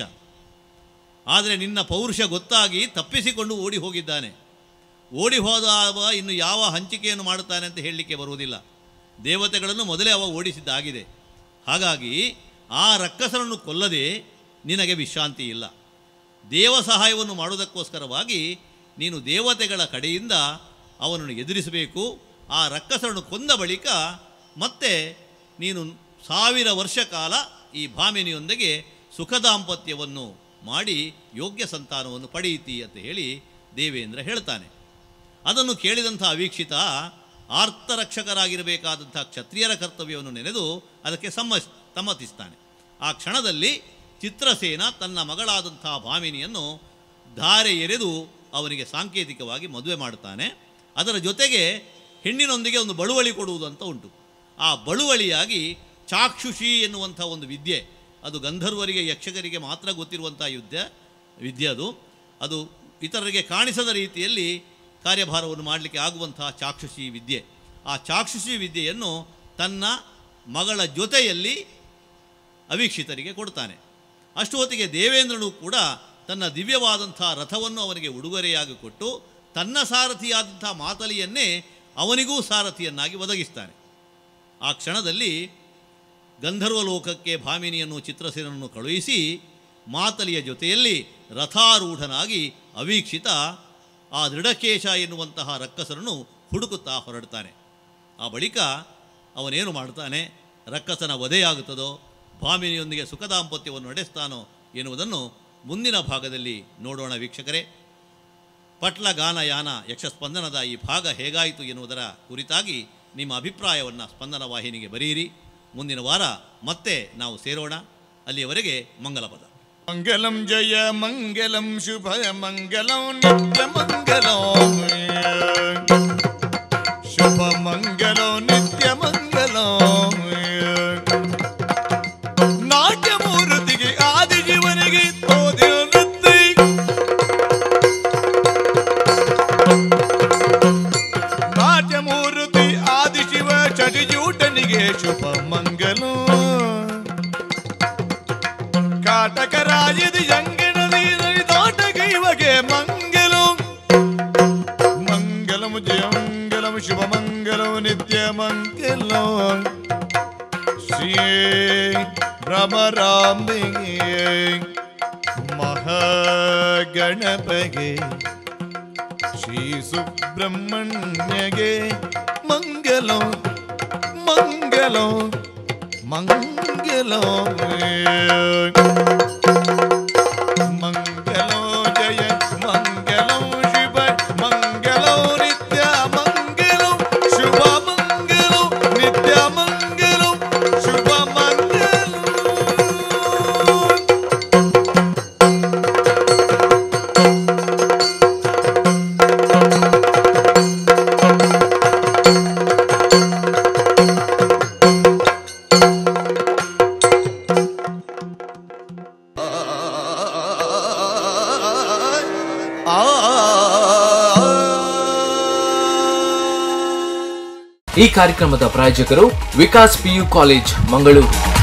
ಆದರೆ ನಿನ್ನ ಪೌರುಷ ಗೊತ್ತಾಗಿ ತಪ್ಪಿಸಿಕೊಂಡು ಓಡಿ ಹೋಗಿದ್ದಾನೆ ಓಡಿ ಹೋದ ಅವ ಇನ್ನು ಯಾವ ಹಂಚಿಕೆಯನ್ನು ಮಾಡುತ್ತಾನೆ ಅಂತ ಹೇಳಲಿಕ್ಕೆ ಬರುವುದಿಲ್ಲ ದೇವತೆಗಳನ್ನು ಮೊದಲೇ ಅವ ಓಡಿಸಿದ್ದಾಗಿದೆ ಹಾಗಾಗಿ ಆ ರಕ್ಕಸನನ್ನು ಕೊಲ್ಲದೆ ನಿನಗೆ ವಿಶ್ರಾಂತಿ ಇಲ್ಲ ದೇವ ಸಹಾಯವನ್ನು ಮಾಡುವುದಕ್ಕೋಸ್ಕರವಾಗಿ ನೀನು ದೇವತೆಗಳ ಕಡೆಯಿಂದ ಅವನನ್ನು ಎದುರಿಸಬೇಕು ಆ ರಕ್ಕಸರನ್ನು ಕೊಂದ ಬಳಿಕ ಮತ್ತೆ ನೀನು ಸಾವಿರ ವರ್ಷ ಕಾಲ ಈ ಭಾಮಿನಿಯೊಂದಿಗೆ ಸುಖ ದಾಂಪತ್ಯವನ್ನು ಮಾಡಿ ಯೋಗ್ಯ ಸಂತಾನವನ್ನು ಪಡೆಯಿತಿ ಅಂತ ಹೇಳಿ ದೇವೇಂದ್ರ ಹೇಳ್ತಾನೆ ಅದನ್ನು ಕೇಳಿದಂಥ ಅವೀಕ್ಷಿತ ಆರ್ತರಕ್ಷಕರಾಗಿರಬೇಕಾದಂಥ ಕ್ಷತ್ರಿಯರ ಕರ್ತವ್ಯವನ್ನು ನೆನೆದು ಅದಕ್ಕೆ ಸಮ್ಮ ಸಮ್ಮತಿಸ್ತಾನೆ ಆ ಕ್ಷಣದಲ್ಲಿ ಚಿತ್ರಸೇನ ತನ್ನ ಮಗಳಾದಂಥ ಭಾಮಿನಿಯನ್ನು ಧಾರೆ ಎರೆದು ಅವನಿಗೆ ಸಾಂಕೇತಿಕವಾಗಿ ಮದುವೆ ಮಾಡುತ್ತಾನೆ ಅದರ ಜೊತೆಗೆ ಹೆಣ್ಣಿನೊಂದಿಗೆ ಒಂದು ಬಳುವಳಿ ಕೊಡುವುದು ಅಂತ ಉಂಟು ಆ ಬಳುವಳಿಯಾಗಿ ಚಾಕ್ಷುಷಿ ಎನ್ನುವಂಥ ಒಂದು ವಿದ್ಯೆ ಅದು ಗಂಧರ್ವರಿಗೆ ಯಕ್ಷಕರಿಗೆ ಮಾತ್ರ ಗೊತ್ತಿರುವಂಥ ಯುದ್ಧ ವಿದ್ಯೆ ಅದು ಅದು ಇತರರಿಗೆ ಕಾಣಿಸದ ರೀತಿಯಲ್ಲಿ ಕಾರ್ಯಭಾರವನ್ನು ಮಾಡಲಿಕ್ಕೆ ಆಗುವಂತಹ ಚಾಕ್ಷುಷಿ ವಿದ್ಯೆ ಆ ಚಾಕ್ಷುಷಿ ವಿದ್ಯೆಯನ್ನು ತನ್ನ ಮಗಳ ಜೊತೆಯಲ್ಲಿ ಅವೀಕ್ಷಿತರಿಗೆ ಕೊಡ್ತಾನೆ ಅಷ್ಟು ಹೊತ್ತಿಗೆ ದೇವೇಂದ್ರನು ಕೂಡ ತನ್ನ ದಿವ್ಯವಾದಂಥ ರಥವನ್ನು ಅವನಿಗೆ ಉಡುಗೊರೆಯಾಗಿ ಕೊಟ್ಟು ತನ್ನ ಸಾರಥಿಯಾದಂಥ ಮಾತಲಿಯನ್ನೇ ಅವನಿಗೂ ಸಾರಥಿಯನ್ನಾಗಿ ಒದಗಿಸ್ತಾನೆ ಆ ಕ್ಷಣದಲ್ಲಿ ಗಂಧರ್ವ ಲೋಕಕ್ಕೆ ಭಾಮಿನಿಯನ್ನು ಚಿತ್ರಸೇನನ್ನು ಕಳುಹಿಸಿ ಮಾತಲಿಯ ಜೊತೆಯಲ್ಲಿ ರಥಾರೂಢನಾಗಿ ಅವೀಕ್ಷಿತ ಆ ದೃಢಕೇಶ ಎನ್ನುವಂತಹ ರಕ್ಕಸರನ್ನು ಹುಡುಕುತ್ತಾ ಹೊರಡ್ತಾನೆ ಆ ಬಳಿಕ ಅವನೇನು ಮಾಡ್ತಾನೆ ರಕ್ಕಸನ ವಧೆಯಾಗುತ್ತದೋ ಭಾಮಿನಿಯೊಂದಿಗೆ ಸುಖ ದಾಂಪತ್ಯವನ್ನು ನಡೆಸ್ತಾನೋ ಎನ್ನುವುದನ್ನು ಮುಂದಿನ ಭಾಗದಲ್ಲಿ ನೋಡೋಣ ವೀಕ್ಷಕರೇ ಪಟ್ಲ ಗಾನ ಯಾನ ಯಕ್ಷಸ್ಪಂದನದ ಈ ಭಾಗ ಹೇಗಾಯಿತು ಎನ್ನುವುದರ ಕುರಿತಾಗಿ ನಿಮ್ಮ ಅಭಿಪ್ರಾಯವನ್ನು ಸ್ಪಂದನ ವಾಹಿನಿಗೆ ಬರೆಯಿರಿ ಮುಂದಿನ ವಾರ ಮತ್ತೆ ನಾವು ಸೇರೋಣ ಅಲ್ಲಿಯವರೆಗೆ ಮಂಗಲಪದ ಮಂಗಲಂ ಜಯ ಮಂಗಲಂ ಶುಭ ಮಂಗಲಂ ನಿತ್ಯ ಮಂಗಲಂ ಶುಭ ಮಂಗಲಂ ನಿತ್ಯ ಮಂಗಲಂ ನಾಟ್ಯಮೂರ್ತಿಗೆ ಆದಿ ಜೀವನಿಗೆ ತೋದೆ ನೃತ್ಯ ಭ್ರಮರಾಂಬೆಗೆ ಮಹಾಗಣಪಗೆ ಶ್ರೀ ಸುಬ್ರಹ್ಮಣ್ಯಗೆ ಮಂಗಲೋ ಮಂಗಲೋ ಮಂಗಲೋ ಮಂಗಲೋ ಜಯ ಮಂಗಲೋ ಶಿವ ಮಂಗಲೋ ನಿತ್ಯ ಮಂಗಲೋ ಶುಭ ಮಂಗಲೋ ನಿತ್ಯ ಮಂಗಲೋ ಶುಭ ಮಂಗಲೋ ಈ ಕಾರ್ಯಕ್ರಮದ ಪ್ರಾಯೋಜಕರು ವಿಕಾಸ್ ಪಿಯು ಕಾಲೇಜ್ ಮಂಗಳೂರು